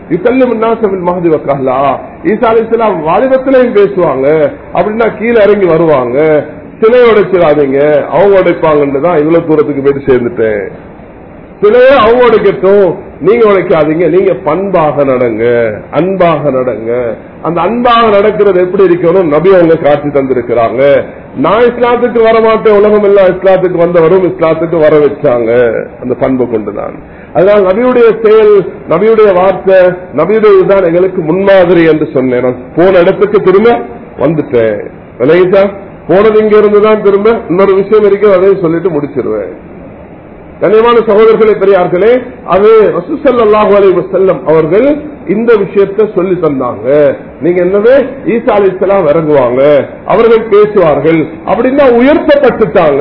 Speaker 1: இத்தல்லு முன்னாசமில் மகதி வக்காலா ஈசா அலி இஸ்லாம் வாலிபத்திலையும் பேசுவாங்க அப்படின்னா கீழே இறங்கி வருவாங்க சிலை உடைச்சிடாதீங்க அவங்க உடைப்பாங்கன்னு தான் இவ்வளவு தூரத்துக்கு போயிட்டு சேர்ந்துட்டேன் சிலையை அவங்க உடைக்கட்டும் நீங்க உடைக்காதீங்க நீங்க பண்பாக நடங்க அன்பாக நடங்க அந்த அன்பாக நடக்கிறது எப்படி இருக்கணும் நபி அவங்க காட்சி தந்திருக்கிறாங்க நான் இஸ்லாத்துக்கு வர மாட்டேன் உலகம் எல்லாம் இஸ்லாத்துக்கு வந்தவரும் இஸ்லாத்துக்கு வர வச்சாங்க அந்த பண்பு கொண்டுதான் அதனால நபியுடைய செயல் நபியுடைய வார்த்தை நபியுடைய இதுதான் எங்களுக்கு முன்மாதிரி என்று சொன்னேன் நான் போன இடத்துக்கு திரும்ப வந்துட்டேன் விலகிட்டா போனது இங்க இருந்துதான் திரும்ப இன்னொரு விஷயம் இருக்கு அதையும் சொல்லிட்டு முடிச்சிருவேன் கண்ணியமான சகோதரர்களே பெரியார்களே அது ரசூசல்லாஹு அலைஹி வஸல்லம் அவர்கள் இந்த விஷயத்தை சொல்லி தந்தாங்க நீங்க என்னவே ஈசா அலிஸ்லாம் இறங்குவாங்க அவர்கள் பேசுவார்கள் அப்படின்னா உயர்த்தப்பட்டுட்டாங்க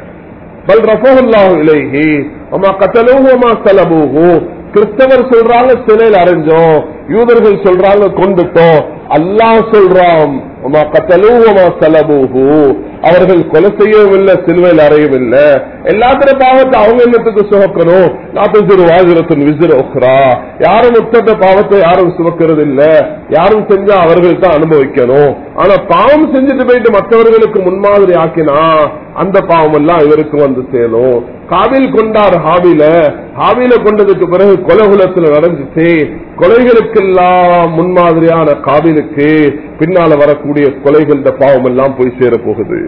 Speaker 1: பல் ரஃபோல்லாஹு இலைஹி அம்மா கத்தலூஹு அம்மா சலபூஹு கிறிஸ்தவர் சொல்றாங்க சிலையில் அரைஞ்சோம் யூதர்கள் சொல்றாங்க கொண்டுட்டோம் அல்லாஹ் சொல்றான் உமா கத்தலூஹு அம்மா சலபூஹு அவர்கள் கொலை செய்யவும் இல்லை சிலுவையில் அறையும் இல்லை எல்லாத்திர பாவத்தை அவங்க என்னத்துக்கு சுமக்கணும் நாற்பது வாஜரத்தின் விசிற ஒக்ரா யாரும் உத்தட்ட பாவத்தை யாரும் சுமக்கிறது இல்ல யாரும் செஞ்சா அவர்கள் தான் அனுபவிக்கணும் ஆனா பாவம் செஞ்சுட்டு போயிட்டு மற்றவர்களுக்கு முன்மாதிரி ஆக்கினா அந்த பாவம் எல்லாம் இவருக்கு வந்து சேரும் காபில் கொண்டார் ஹாபில ஹாபில கொண்டதுக்கு பிறகு கொலகுலத்துல நடந்துச்சு கொலைகளுக்கெல்லாம் முன்மாதிரியான காபிலுக்கு பின்னால வரக்கூடிய கொலைகள பாவம் எல்லாம் போய் சேர போகுது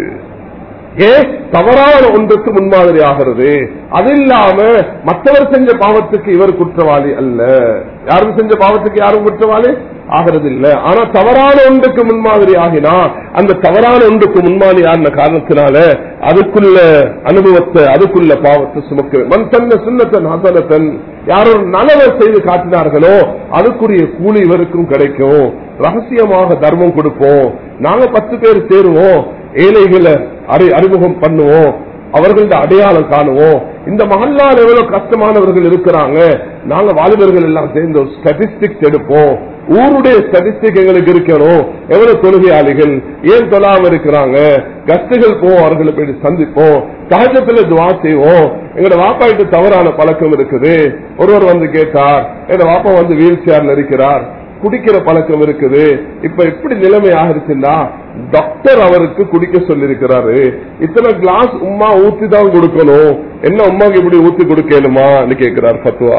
Speaker 1: ஏ தவறான ஒன்றுக்கு முன்மாதிரி ஆகிறது அது இல்லாம மற்றவர் செஞ்ச பாவத்துக்கு இவர் குற்றவாளி அல்ல யாரும் செஞ்ச பாவத்துக்கு யாரும் குற்றவாளி ஆகிறது இல்ல ஆனா தவறான ஒன்றுக்கு முன்மாதிரி ஆகினா அந்த தவறான ஒன்றுக்கு முன்மாதிரி ஆன காரணத்தினால அதுக்குள்ள அனுபவத்தை அதுக்குள்ள பாவத்தை சுமக்க மண் தன்ன சுண்ணத்தன் ஹசனத்தன் யாரோ நலவை செய்து காட்டினார்களோ அதுக்குரிய கூலி இவருக்கும் கிடைக்கும் ரகசியமாக தர்மம் கொடுப்போம் நாங்க பத்து பேர் சேருவோம் ஏழைகளை அறி- அறிமுகம் பண்ணுவோம் அவர்களோட அடையாளம் காணுவோம் இந்த மகல்லால் எவ்வளவு கஷ்டமானவர்கள் இருக்கிறாங்க நாங்க வாலிபர்கள் எல்லாம் சேர்ந்து ஒரு ஸ்டாட்டிஸ்டிக்ஸ் எடுப்போம் ஊருடைய ஸ்டாட்டிஸ்டிக் எங்களுக்கு இருக்கணும் எவ்வளவு தொழுகையாளிகள் ஏன் தொழாம இருக்கிறாங்க கஸ்டுகள் போவோம் அவர்களை போய் சந்திப்போம் சகஜத்துல துவா செய்வோம் எங்களோட வாப்பாயிட்டு தவறான பழக்கம் இருக்குது ஒருவர் வந்து கேட்டார் எங்க வாப்பா வந்து வீல் சேர்ல இருக்கிறார் குடிக்கிற பழக்கம் இருக்குது இப்ப எப்படி நிலைமை ஆகிருச்சுன்னா டாக்டர் அவருக்கு குடிக்க சொல்லிருக்கிறாரு இத்தனை கிளாஸ் உமா ஊத்தி தான் கொடுக்கணும் என்ன உமாக்கு இப்படி ஊத்தி கொடுக்கணுமான்னு கேட்கிறார் பத்துவா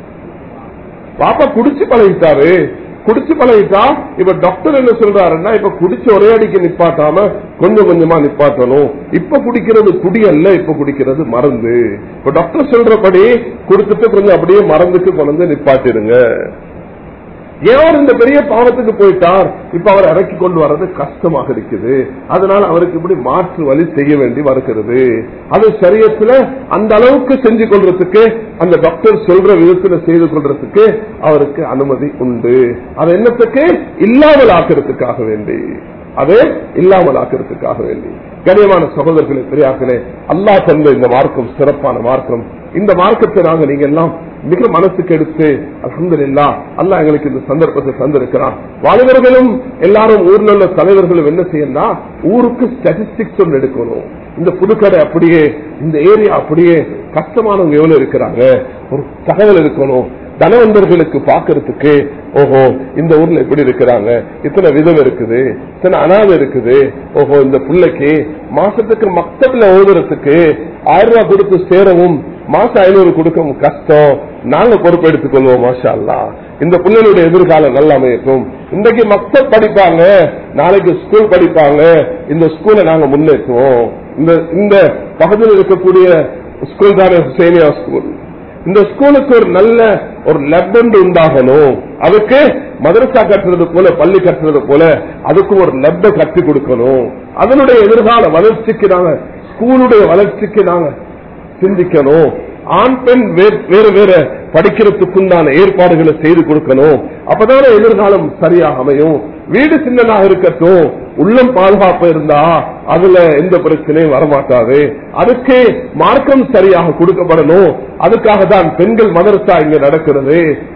Speaker 1: பாப்பா குடிச்சு பழகிட்டாரு குடிச்சு பழகிட்டா இப்ப டாக்டர் என்ன சொல்றாருன்னா இப்ப குடிச்ச ஒரே அடிக்கு நிப்பாட்டாம கொஞ்சம் கொஞ்சமா நிப்பாட்டணும் இப்ப குடிக்கிறது குடி அல்ல இப்ப குடிக்கிறது மருந்து இப்ப டாக்டர் சொல்றபடி கொடுத்துட்டு கொஞ்சம் அப்படியே மருந்துக்கு கொண்டு வந்து நிப்பாட்டிடுங்க ஏன் இந்த பெரிய பாவத்துக்கு போயிட்டார் இப்ப அவர் இறக்கி கொண்டு வர்றது கஷ்டமாக இருக்குது அதனால அவருக்கு இப்படி மாற்று வழி செய்ய வேண்டி வருகிறது அது சரியத்துல அந்த அளவுக்கு செஞ்சு கொள்றதுக்கு அந்த டாக்டர் சொல்ற விதத்துல செய்து கொள்றதுக்கு அவருக்கு அனுமதி உண்டு அது என்னத்துக்கு இல்லாமல் ஆக்கிறதுக்காக வேண்டி அது இல்லாமல் ஆக்கிறதுக்காக வேண்டி கனியமான சகோதரர்களே பெரியார்களே அல்லாஹ் தந்த இந்த மார்க்கம் சிறப்பான மார்க்கம் இந்த மார்க்கத்தை நாங்க நீங்க எல்லாம் மிக மனசுக்கு எடுத்து அலமதுல்லா அல்லாஹ் எங்களுக்கு இந்த சந்தர்ப்பத்தை தந்திருக்கிறான் வாலிபர்களும் எல்லாரும் ஊர்ல உள்ள தலைவர்களும் என்ன செய்யணும் ஊருக்கு ஸ்டாட்டிஸ்டிக்ஸ் ஒன்று எடுக்கணும் இந்த புதுக்கடை அப்படியே இந்த ஏரியா அப்படியே கஷ்டமானவங்க எவ்வளவு இருக்கிறாங்க ஒரு தகவல் இருக்கணும் தனவந்தர்களுக்கு பாக்குறதுக்கு ஓஹோ இந்த ஊர்ல எப்படி இருக்கிறாங்க இத்தனை விதம் இருக்குது இத்தனை அனாதை இருக்குது ஓஹோ இந்த பிள்ளைக்கு மாசத்துக்கு மக்தப்ல ஓதுறதுக்கு ஆயிரம் ரூபாய் கொடுத்து சேரவும் மாசம் ஐநூறு கொடுக்கவும் கஷ்டம் நாங்க பொறுப்பெடுத்துக் கொள்வோம் மாஷா அல்லா இந்த பிள்ளைகளுடைய எதிர்காலம் நல்லா அமையட்டும் இன்றைக்கு மக்தப் படிப்பாங்க நாளைக்கு ஸ்கூல் படிப்பாங்க இந்த ஸ்கூலை நாங்க முன்னேற்றுவோம் இந்த இந்த பகுதியில் இருக்கக்கூடிய ஸ்கூல் தானே ஹுசேனியா ஸ்கூல் இந்த ஸ்கூலுக்கு ஒரு நல்ல ஒரு லெப் ஒன்று உண்டாகணும் அதுக்கு மதரசா கட்டுறது போல பள்ளி கட்டுறது போல அதுக்கு ஒரு லெப்பை கட்டி கொடுக்கணும் அதனுடைய எதிர்கால வளர்ச்சிக்கு நாங்க ஸ்கூலுடைய வளர்ச்சிக்கு நாங்க சிந்திக்கணும் ஆண் பெண் வே- வேறு வேறு படிக்கிறதுக்குண்டான ஏற்பாடுகளை செய்து கொடுக்கணும் அப்பதானே எதிர்காலம் சரியாக அமையும் வீடு சின்னதாக இருக்கட்டும் உள்ளம் பாதுகாப்பு இருந்தா அதுல எந்த பிரச்சனையும் வரமாட்டாது அதுக்கு மார்க்கம் சரியாக கொடுக்கப்படணும் அதுக்காக தான் பெண்கள் மதரசா இங்க நடக்கிறது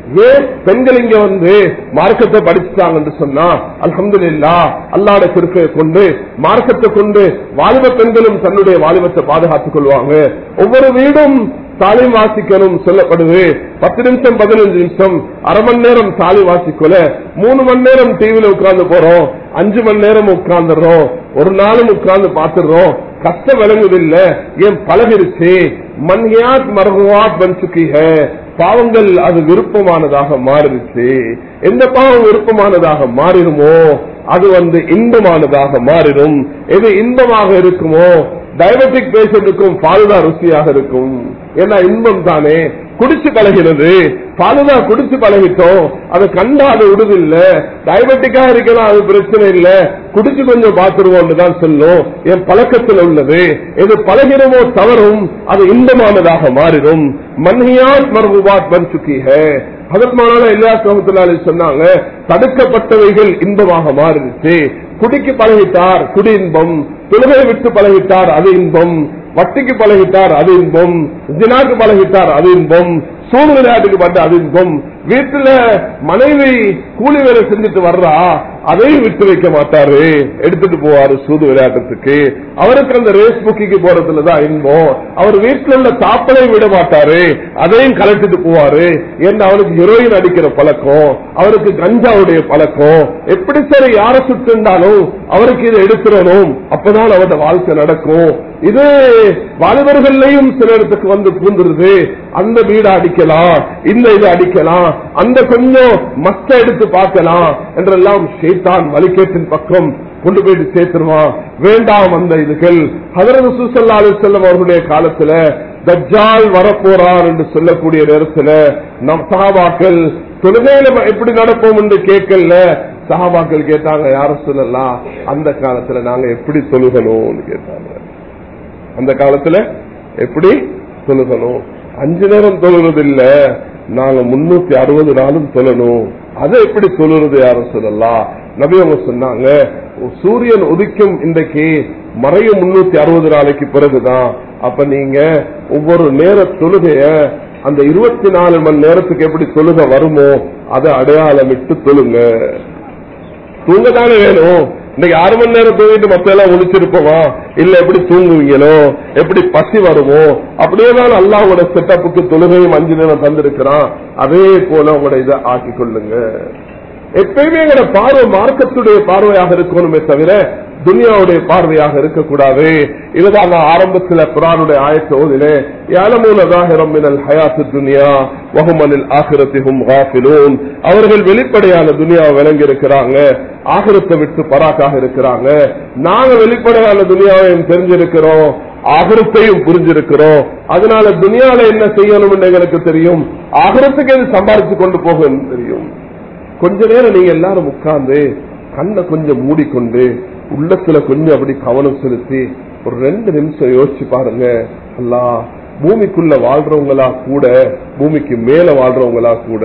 Speaker 1: ஏன் பெண்கள் இங்க வந்து மார்க்கத்தை படிச்சுட்டாங்கன்னு சொன்னா அல்ஹம்துலில்லா அல்லாட கிருப்பையை கொண்டு மார்க்கத்தை கொண்டு வாலிப பெண்களும் தன்னுடைய வாலிபத்தை பாதுகாத்துக் கொள்வாங்க ஒவ்வொரு வீடும் தாலி வாசிக்கணும் சொல்லப்படுது பத்து நிமிஷம் பதினஞ்சு நிமிஷம் அரை மணி நேரம் தாலி வாசிக்கல மூணு மணி நேரம் டிவில உட்கார்ந்து போறோம் அஞ்சு மணி நேரம் உட்கார்ந்துடுறோம் ஒரு நாளும் உட்கார்ந்து பாத்துடுறோம் கஷ்டம் விளங்குதில்ல ஏன் பழகிருச்சு மன்யாத் மரகுவாத் பன் சுக்கி ஹே பாவங்கள் அது விருப்பமானதாக மாறிடுச்சு எந்த பாவம் விருப்பமானதாக மாறிடுமோ அது வந்து இன்பமானதாக மாறிடும் எது இன்பமாக இருக்குமோ டயபெட்டிக் பேஷண்ட்டுக்கும் பாலுதா ருசியாக இருக்கும் ஏன்னா இன்பம் தானே குடிச்சு பழகிறது பாலுதா குடிச்சு பழகிட்டோம் அதை கண்டா அது விடுதில்ல டயபெட்டிக்கா இருக்கலாம் அது பிரச்சனை இல்ல குடிச்சு கொஞ்சம் பாத்துருவோம்னு தான் சொல்லும் என் பழக்கத்தில் உள்ளது எது பழகிறமோ தவறும் அது இன்பமானதாக மாறிடும் மன்ஹியாத் மர்புபாத் பன் சுக்கி ஹே அதற்கான எல்லா சமத்தினாலே சொன்னாங்க தடுக்கப்பட்டவைகள் இன்பமாக மாறிடுச்சு குடிக்கு பழகிட்டார் குடி இன்பம் தொழுகை விட்டு பழகிட்டார் அது இன்பம் வட்டிக்கு பழகிட்டார் அது இன்பம் ஜினாக்கு பழகிட்டார் அது இன்பம் சூடு விளையாட்டுக்கு பட்ட அது இன்பம் வீட்டுல மனைவி கூலி வேலை செஞ்சுட்டு வர்றா அதையும் விட்டு வைக்க மாட்டாரு எடுத்துட்டு போவாரு சூது விளையாட்டுறதுக்கு அவருக்கு அந்த ரேஸ் புக்கிக்கு போறதுலதான் இன்பம் அவர் வீட்டுல உள்ள தாப்பலை விட மாட்டாரு அதையும் கலட்டிட்டு போவாரு ஏன்னா அவருக்கு ஹீரோயின் அடிக்கிற பழக்கம் அவருக்கு கஞ்சாவுடைய பழக்கம் எப்படி சரி யார சுட்டுண்டாலும் அவருக்கு இதை எடுத்துடணும் அப்பதான் அவரோட வாழ்க்கை நடக்கும் இது வாலிபர்களையும் சில இடத்துக்கு வந்து பூந்துருது அந்த வீடு அடிக்கலாம் இந்த இது அடிக்கலாம் அந்த கொஞ்சம் மஸ்த எடுத்து பார்க்கலாம் என்றெல்லாம் ஷேத்தான் வலிக்கேட்டின் பக்கம் கொண்டு போயிட்டு சேர்த்துருவான் வேண்டாம் அந்த இதுகள் ஹதரத் சுசல்லா செல்லம் அவர்களுடைய காலத்துல தஜ்ஜால் வரப்போறார் என்று சொல்லக்கூடிய நேரத்துல நம் சகாபாக்கள் தொழுகையில எப்படி நடப்போம் என்று கேட்கல சகாபாக்கள் கேட்டாங்க யார சொல்லலாம் அந்த காலத்துல நாங்க எப்படி தொழுகணும்னு கேட்டாங்க அந்த காலத்துல எப்படி தொழுகணும் அஞ்சு நேரம் தொழுறது இல்ல நாங்க முன்னூத்தி அறுபது நாளும் தொழணும் அதை எப்படி தொழுறது யாரும் சொல்லலாம் நபி அவங்க சொன்னாங்க சூரியன் உதிக்கும் இன்றைக்கு மறையும் முன்னூத்தி அறுபது நாளைக்கு பிறகுதான் அப்ப நீங்க ஒவ்வொரு நேர தொழுகைய அந்த இருபத்தி நாலு மணி நேரத்துக்கு எப்படி தொழுக வருமோ அதை அடையாளமிட்டு தொழுங்க தூங்க தானே வேணும் இன்னைக்கு ஆறு மணி நேரம் தூங்கிட்டு மத்த எல்லாம் ஒழிச்சிருப்போமா இல்ல எப்படி தூங்குவீங்களோ எப்படி பசி வருமோ அப்படியே தான் அல்லாவோட செட்டப்புக்கு தொழுகையும் அஞ்சு நேரம் தந்திருக்கிறான் அதே போல உங்களோட இதை ஆக்கி கொள்ளுங்க எப்பயுமே எங்களோட பார்வை மார்க்கத்துடைய பார்வையாக இருக்கணுமே தவிர துனியாவுடைய பார்வையாக இருக்கக்கூடாது இதுதான் நான் ஆரம்பத்தில் குரானுடைய ஆயத்தோதிலே யாலமூலதாகிரம் மினல் ஹயாத்து துனியா வகுமனில் ஆகிரத்திகும் காஃபிலூன் அவர்கள் வெளிப்படையான துனியாவை விளங்கி இருக்கிறாங்க ஆகிரத்தை விட்டு பராக்காக இருக்கிறாங்க நாங்க வெளிப்படையான துனியாவையும் தெரிஞ்சிருக்கிறோம் ஆகரத்தையும் புரிஞ்சிருக்கிறோம் அதனால துனியால என்ன செய்யணும் எங்களுக்கு தெரியும் ஆகரத்துக்கு எது சம்பாதிச்சு கொண்டு போகணும் தெரியும் கொஞ்ச நேரம் நீங்க எல்லாரும் உட்கார்ந்து கண்ணை கொஞ்சம் மூடிக்கொண்டு உள்ளத்துல கொஞ்சம் அப்படி கவனம் செலுத்தி ஒரு ரெண்டு நிமிஷம் யோசிச்சு பாருங்க அல்லா பூமிக்குள்ள வாழ்றவங்களா கூட பூமிக்கு மேல வாழ்றவங்களா கூட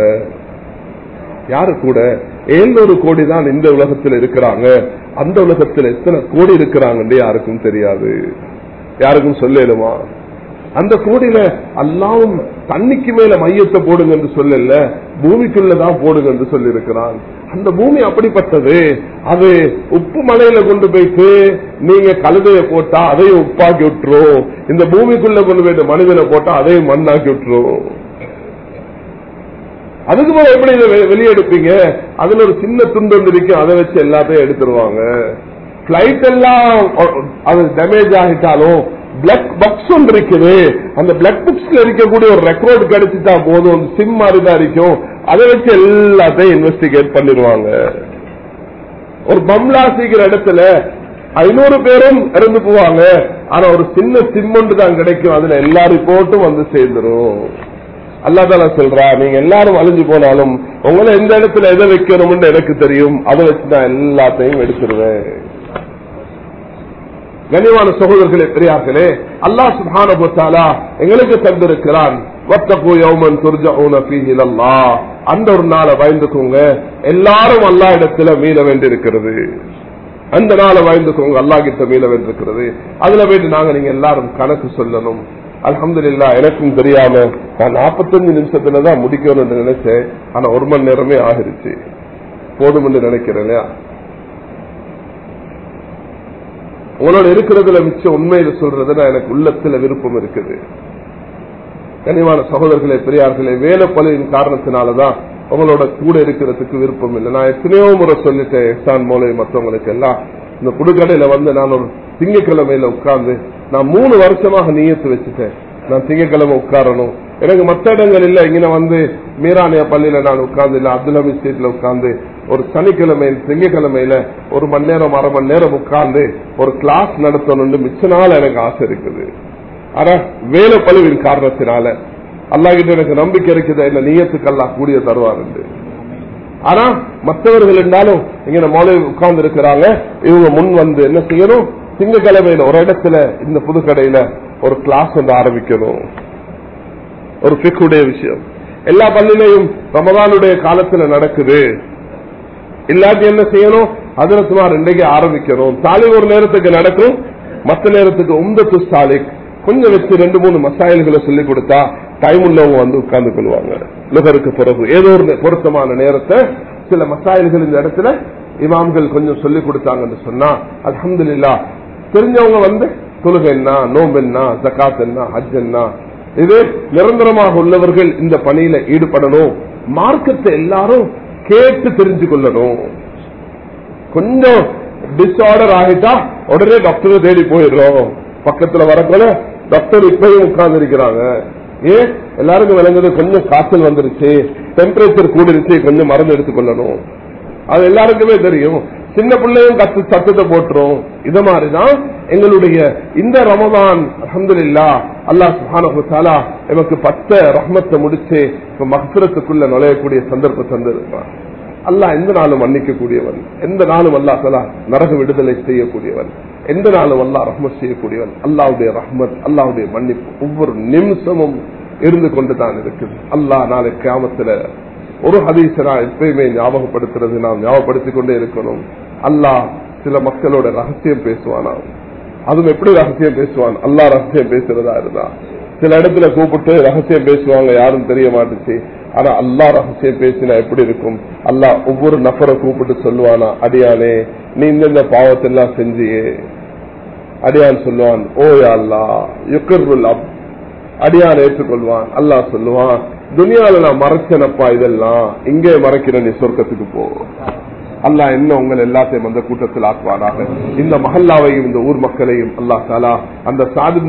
Speaker 1: யாரு கூட ஏழ்நூறு கோடி தான் இந்த உலகத்தில் இருக்கிறாங்க அந்த உலகத்தில் எத்தனை கோடி இருக்கிறாங்கன்னு யாருக்கும் தெரியாது யாருக்கும் சொல்லலுமா அந்த கோடியில அல்லாவும் தண்ணிக்கு மேல மையத்தை போடுங்க என்று சொல்லல பூமிக்குள்ளதான் போடுங்க என்று சொல்லி இருக்கிறான் அந்த பூமி அப்படிப்பட்டது அது உப்பு மலையில கொண்டு போயிட்டு நீங்க கழுதைய போட்டா அதையும் உப்பாக்கி விட்டுரும் இந்த பூமிக்குள்ள கொண்டு போயிட்டு மனிதனை போட்டா அதையும் மண்ணாக்கி விட்டுரும் அதுக்கு மேல எப்படி இதை வெளியெடுப்பீங்க அதுல ஒரு சின்ன துண்டு ஒன்று இருக்கும் அதை வச்சு எல்லாத்தையும் எடுத்துருவாங்க பிளைட் எல்லாம் அது டேமேஜ் ஆகிட்டாலும் பிளக் பாக்ஸ் ஒன்று இருக்குது அந்த பிளக் புக்ஸ்ல இருக்கக்கூடிய ஒரு ரெக்கார்டு கிடைச்சிட்டா போதும் சிம் மாதிரி தான் இருக்கும் அதை வச்சு எல்லாத்தையும் இன்வெஸ்டிகேட் பண்ணிடுவாங்க ஒரு பம்லா சீக்கிர இடத்துல ஐநூறு பேரும் இறந்து போவாங்க ஆனா ஒரு சின்ன சிம் ஒன்று தான் கிடைக்கும் அதுல எல்லா ரிப்போர்ட்டும் வந்து சேர்ந்துரும் அல்லாதால சொல்றா நீங்க எல்லாரும் அழிஞ்சு போனாலும் உங்களை எந்த இடத்துல எதை வைக்கணும்னு எனக்கு தெரியும் அதை வச்சு நான் எல்லாத்தையும் எடுத்துருவேன் கனிவான சகோதரர்களே பெரியார்களே அல்லா சுபான எங்களுக்கு தந்திருக்கிறான் அந்த ஒரு நாளை பயந்துக்கோங்க எல்லாரும் அல்லா இடத்துல மீள வேண்டியிருக்கிறது அந்த நாளை பயந்துக்கோங்க அல்லா கிட்ட மீள வேண்டியிருக்கிறது அதுல போயிட்டு நாங்க நீங்க எல்லாரும் கணக்கு சொல்லணும் அலமதுல்லா எனக்கும் தெரியாம நான் நாற்பத்தஞ்சு நிமிஷத்துல தான் முடிக்கணும்னு நினைச்சேன் ஆனா ஒரு மணி நேரமே ஆகிருச்சு போதும் என்று நினைக்கிறேன் இல்லையா உங்களோட இருக்கிறதுல மிச்சம் உண்மையில சொல்றதுன்னா எனக்கு உள்ளத்துல விருப்பம் இருக்குது கனிவான சகோதரர்களே பெரியார்களே வேலை பலையின் காரணத்தினாலதான் உங்களோட கூட இருக்கிறதுக்கு விருப்பம் இல்லை நான் எத்தனையோ முறை சொல்லிட்டேன் எக்ஸான் மூலம் மற்றவங்களுக்கு எல்லாம் இந்த புதுக்கடையில வந்து நான் ஒரு திங்கக்கிழமையில உட்கார்ந்து நான் மூணு வருஷமாக நீயத்து வச்சுட்டேன் நான் திங்கக்கிழமை உட்காரணும் எனக்கு மற்ற இடங்கள் இல்ல இங்க வந்து மீரானியா பள்ளியில நான் உட்கார்ந்து இல்ல அப்துல் ஹமீத் ஸ்ட்ரீட்ல உட்கார்ந்து ஒரு சனிக்கிழமை திங்கக்கிழமையில ஒரு மணி நேரம் அரை மணி நேரம் உட்கார்ந்து ஒரு கிளாஸ் நடத்தணும்னு மிச்ச நாள் எனக்கு ஆசை இருக்குது ஆனா வேலை பழுவின் காரணத்தினால அல்லாஹ்கிட்ட எனக்கு நம்பிக்கை இருக்குது என்ன நீயத்துக்கு அல்லாஹ் கூடிய தருவார் என்று ஆனா மற்றவர்கள் இருந்தாலும் இங்க மோலை உட்கார்ந்து இருக்கிறாங்க இவங்க முன் வந்து என்ன செய்யணும் திங்கக்கிழமையில ஒரு இடத்துல இந்த புதுக்கடையில ஒரு கிளாஸ் வந்து ஆரம்பிக்கணும் ஒரு பிக்குடைய விஷயம் எல்லா பள்ளியிலையும் ரமதானுடைய காலத்துல நடக்குது இல்லாட்டி என்ன செய்யணும் அதிரத்துமார் இன்றைக்கு ஆரம்பிக்கணும் சாலை ஒரு நேரத்துக்கு நடக்கும் மற்ற நேரத்துக்கு உந்தத்து சாலிக் கொஞ்சம் வச்சு ரெண்டு மூணு மசாயல்களை சொல்லிக் கொடுத்தா டைம் உள்ளவங்க வந்து உட்கார்ந்து கொள்வாங்க லுகருக்கு பிறகு ஏதோ ஒரு பொருத்தமான நேரத்தை சில மசாயல்கள் இந்த இடத்துல இமாம்கள் கொஞ்சம் சொல்லிக் கொடுத்தாங்கன்னு சொன்னா அலமதுல்லா தெரிஞ்சவங்க வந்து தொழுகை என்ன நோம்பு என்ன ஜக்காத் என்ன ஹஜ் என்ன இது நிரந்தரமாக உள்ளவர்கள் இந்த பணியில ஈடுபடணும் மார்க்கத்தை எல்லாரும் கேட்டு தெரிஞ்சு கொள்ளணும் கொஞ்சம் டிஸ்ஆர்டர் ஆகிட்டா உடனே டாக்டரை தேடி போயிடுறோம் பக்கத்துல வரக்குள்ள டாக்டர் இப்பயும் உட்கார்ந்து இருக்கிறாங்க ஏன் எல்லாருக்கும் விளங்குது கொஞ்சம் காய்ச்சல் வந்துருச்சு டெம்பரேச்சர் கூடிருச்சு கொஞ்சம் மருந்து எடுத்துக்கொள்ளணும் அது எல்லாருக்குமே தெரியும் சின்ன பிள்ளையும் கத்து சத்தத்தை போட்டுரும் இத மாதிரிதான் எங்களுடைய இந்த ரமதான் அஹமதுல்லா அல்லாஹ் சுஹானா எமக்கு பத்த ரஹ்மத்தை முடிச்சு இப்ப மகசுரத்துக்குள்ள நுழையக்கூடிய சந்தர்ப்பம் தந்திருக்கான் அல்லாஹ் எந்த நாளும் மன்னிக்க கூடியவன் எந்த நாளும் அல்லா தலா நரக விடுதலை செய்யக்கூடியவன் எந்த நாளும் அல்லா ரஹ்மத் செய்யக்கூடியவன் அல்லாவுடைய ரஹ்மத் அல்லாவுடைய மன்னிப்பு ஒவ்வொரு நிமிஷமும் இருந்து கொண்டுதான் இருக்குது அல்லாஹ் நாளை கிராமத்துல ஒரு ஹதீஸை நான் எப்பயுமே ஞாபகப்படுத்துறது நாம் ஞாபகப்படுத்திக் கொண்டே இருக்கணும் அல்லாஹ் சில மக்களோட ரகசியம் பேசுவானா அதுவும் எப்படி ரகசியம் பேசுவான் அல்லா ரகசியம் பேசுறதா இருந்தா சில இடத்துல கூப்பிட்டு ரகசியம் பேசுவாங்க யாரும் தெரிய மாட்டுச்சு ஆனா அல்லா ரகசியம் பேசினா எப்படி இருக்கும் அல்லாஹ் ஒவ்வொரு நபரை கூப்பிட்டு சொல்லுவானா அடியானே நீ இந்த பாவத்தெல்லாம் செஞ்சியே அடியான் சொல்லுவான் ஓ அல்லா யுக்கர்புல் அப் அடியான் ஏற்றுக்கொள்வான் அல்லாஹ் சொல்லுவான் துனியால நான் மறைச்சனப்பா இதெல்லாம் இங்கே மறைக்கிற நீ சொர்க்கத்துக்கு போ அல்லா என்ன உங்கள் எல்லாத்தையும் அந்த கூட்டத்தில் ஆக்குவாராக இந்த மஹல்லாவையும் இந்த ஊர் மக்களையும் அல்லா தாலா அந்த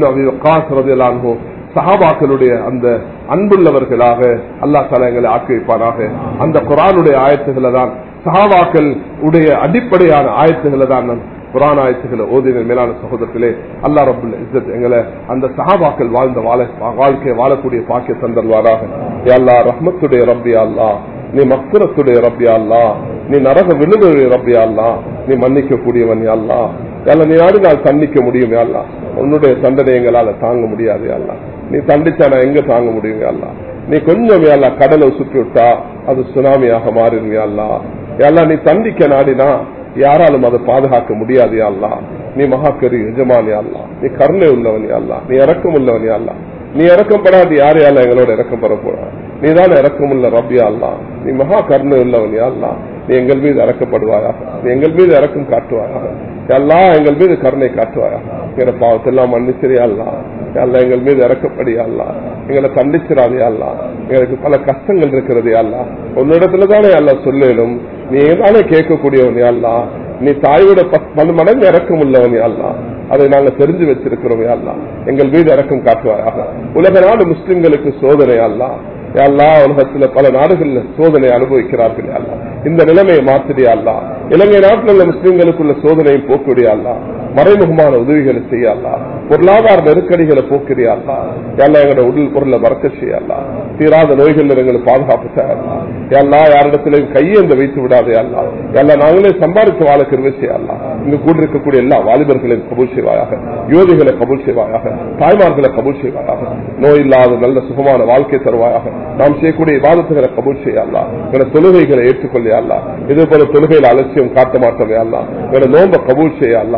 Speaker 1: சாதிப் சஹாபாக்களுடைய அந்த அன்புள்ளவர்களாக அல்லா தாலா எங்களை ஆக்கி வைப்பாராக அந்த குரானுடைய ஆயத்துகளை தான் சஹாபாக்கள் உடைய அடிப்படையான ஆயத்துகளை தான் நான் குரான் ஆயத்துகளை ஓதின மேலான சகோதரத்திலே அல்லா ரபுல் இஸ்ஸத் எங்களை அந்த சஹாபாக்கள் வாழ்ந்த வாழ்க்கையை வாழக்கூடிய பாக்கிய தந்தல்வாராக அல்லா ரஹ்மத்துடைய ரப்பி அல்லா நீ மக்சுரத்துடைய ரப்பி அல்லா நீ நரக விழுதுடைய ரப்பி அல்லா நீ மன்னிக்க கூடியவன் அல்லா அல்ல நீ நாடினால் தண்டிக்க முடியும் அல்லா உன்னுடைய தண்டனை எங்களால தாங்க முடியாது அல்லா நீ தண்டிச்சா நான் எங்க தாங்க முடியும் அல்லா நீ கொஞ்சம் அல்லா கடலை சுற்றி விட்டா அது சுனாமியாக மாறிடுங்க அல்லா அல்லா நீ தண்டிக்க நாடினா யாராலும் அதை பாதுகாக்க முடியாது அல்லா நீ மகாக்கரி எஜமானி அல்லா நீ கருணை உள்ளவன் அல்லா நீ இறக்கம் உள்ளவன் அல்லா நீ இறக்கப்படாது யார் யாரும் எங்களோட இறக்கம் பெற போற நீ தான் இறக்கம் உள்ள ரப்பியா அல்லா நீ மகா கருணை உள்ளவன் அல்லா நீ எங்கள் மீது இறக்கப்படுவாயாக நீ எங்கள் மீது இறக்கம் காட்டுவாயாக எல்லாம் எங்கள் மீது கருணை காட்டுவாயாக எங்களை பாவத்தெல்லாம் மன்னிச்சிரியா அல்லா எல்லாம் எங்கள் மீது இறக்கப்படியா அல்லா எங்களை கண்டிச்சிடாதே அல்லா எங்களுக்கு பல கஷ்டங்கள் இருக்கிறது அல்லா உன்னிடத்துல தானே அல்ல சொல்லலும் நீ தானே கேட்கக்கூடியவன் அல்லா நீ தாயோட பல மடங்கு இறக்கம் உள்ளவன் அல்லா அதை நாங்க தெரிஞ்சு வச்சிருக்கிறோம் அல்லா எங்கள் மீது இறக்கம் காட்டுவாயாக உலக நாடு முஸ்லிம்களுக்கு சோதனை அல்லா எல்லா உலகத்துல பல நாடுகள்ல சோதனை அனுபவிக்கிறார்கள் அல்லா இந்த நிலைமையை மாத்திரியா அல்லா இலங்கை நாட்டில் உள்ள முஸ்லிம்களுக்குள்ள சோதனையை போக்குடியா அல்லா மறைமுகமான உதவிகளை செய்யலா பொருளாதார நெருக்கடிகளை போக்கிறியாலா எல்லாம் எங்களோட உடல் பொருளை மறக்க செய்யலா தீராத நோய்கள் எங்களை பாதுகாப்பு செய்யலாம் எல்லா யாரிடத்திலையும் கையேந்த வைத்து விடாதே அல்லா எல்லாம் நாங்களே சம்பாதித்து வாழ கருவை செய்யலாம் இங்கு கூட்டிருக்கக்கூடிய எல்லா வாலிபர்களையும் கபூல் செய்வாயாக யுவதிகளை கபூல் செய்வாயாக தாய்மார்களை கபூல் செய்வாயாக நோய் இல்லாத நல்ல சுகமான வாழ்க்கை தருவாயாக நாம் செய்யக்கூடிய வாதத்துகளை கபூல் செய்யலாம் எங்களோட தொழுகைகளை ஏற்றுக்கொள்ளையல்லா இதே போல தொழுகையில் அலட்சியம் காட்ட மாட்டோமே அல்லா எங்களோட நோம்ப கபூல் செய்யலாம்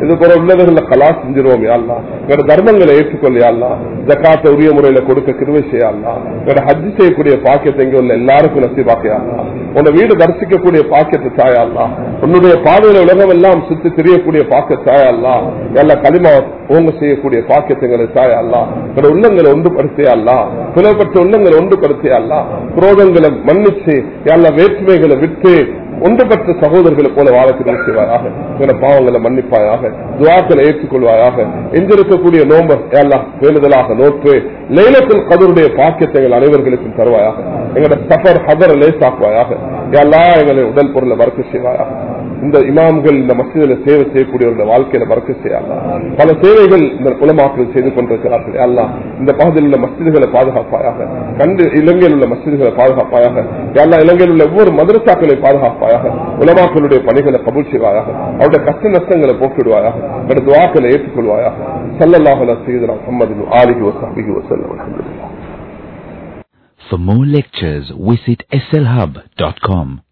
Speaker 1: இது போல உள்ளவர்கள கலா செஞ்சிருவோம் யாழ்லா எங்களோட தர்மங்களை ஏற்றுக்கொள்ள யாழ்லா ஜக்காத்த உரிய முறையில கொடுக்க கிருவை செய்யலாம் எங்களோட ஹஜ் செய்யக்கூடிய பாக்கியத்தை இங்க உள்ள எல்லாருக்கும் நசிபாக்கையாலாம் உன்னை வீடு தரிசிக்கக்கூடிய பாக்கியத்தை தாயாள்லா உன்னுடைய பாதையில உலகம் எல்லாம் சுத்தி தெரியக்கூடிய பாக்கிய தாயாள்லா எல்லா களிமா ஓங்க செய்யக்கூடிய பாக்கியத்தைங்களை தாயாள்லா எங்களோட உள்ளங்களை ஒன்றுபடுத்தியாள்லா பிளவுபட்ட உள்ளங்களை ஒன்றுபடுத்தியாள்லா குரோதங்களை மன்னிச்சு எல்லா வேற்றுமைகளை விட்டு ஒன்றுபட்ட சகோதரர்களை போல வாழக்கூடிய செய்வாயாக எங்களோட பாவங்களை மன்னிப்பாயாக துவாக்களை ஏற்றுக்கொள்வாயாக எஞ்சிருக்கக்கூடிய நோம்ப எல்லாம் வேண்டுதலாக நோற்று லைலத்தில் கதருடைய பாக்கியத்தை எங்கள் அனைவர்களுக்கும் தருவாயாக எங்களோட சஃபர் ஹதர் லேசாக்குவாயாக எல்லாம் எங்களை உடல் பொருளை மறக்க செய்வாயாக இந்த இமாம்கள் இந்த மசிதில சேவை செய்யக்கூடியவருடைய வாழ்க்கையில மறக்க செய்யலாம் பல சேவைகள் இந்த உலமாக்கள் செய்து கொண்டிருக்கிறார்கள் எல்லாம் இந்த பகுதியில் உள்ள மசிதிகளை பாதுகாப்பாயாக கண்டு இலங்கையில் உள்ள மசிதிகளை பாதுகாப்பாயாக எல்லா இலங்கையில் உள்ள ஒவ்வொரு மதரசாக்களை பாதுகாப்பாயாக உலமாக்களுடைய பணிகளை கபூல் செய்வாயாக அவருடைய கஷ்ட நஷ்டங்களை போக்கிடுவாயாக அவருடைய துவாக்களை ஏற்றுக்கொள்வாயாக சல்லல்லாஹுல செய்தனா முகமது ஆலிஹி வசாபிஹி வசல்லம் அல்ஹம்துலில்லாஹ்
Speaker 2: For more lectures, visit slhub.com.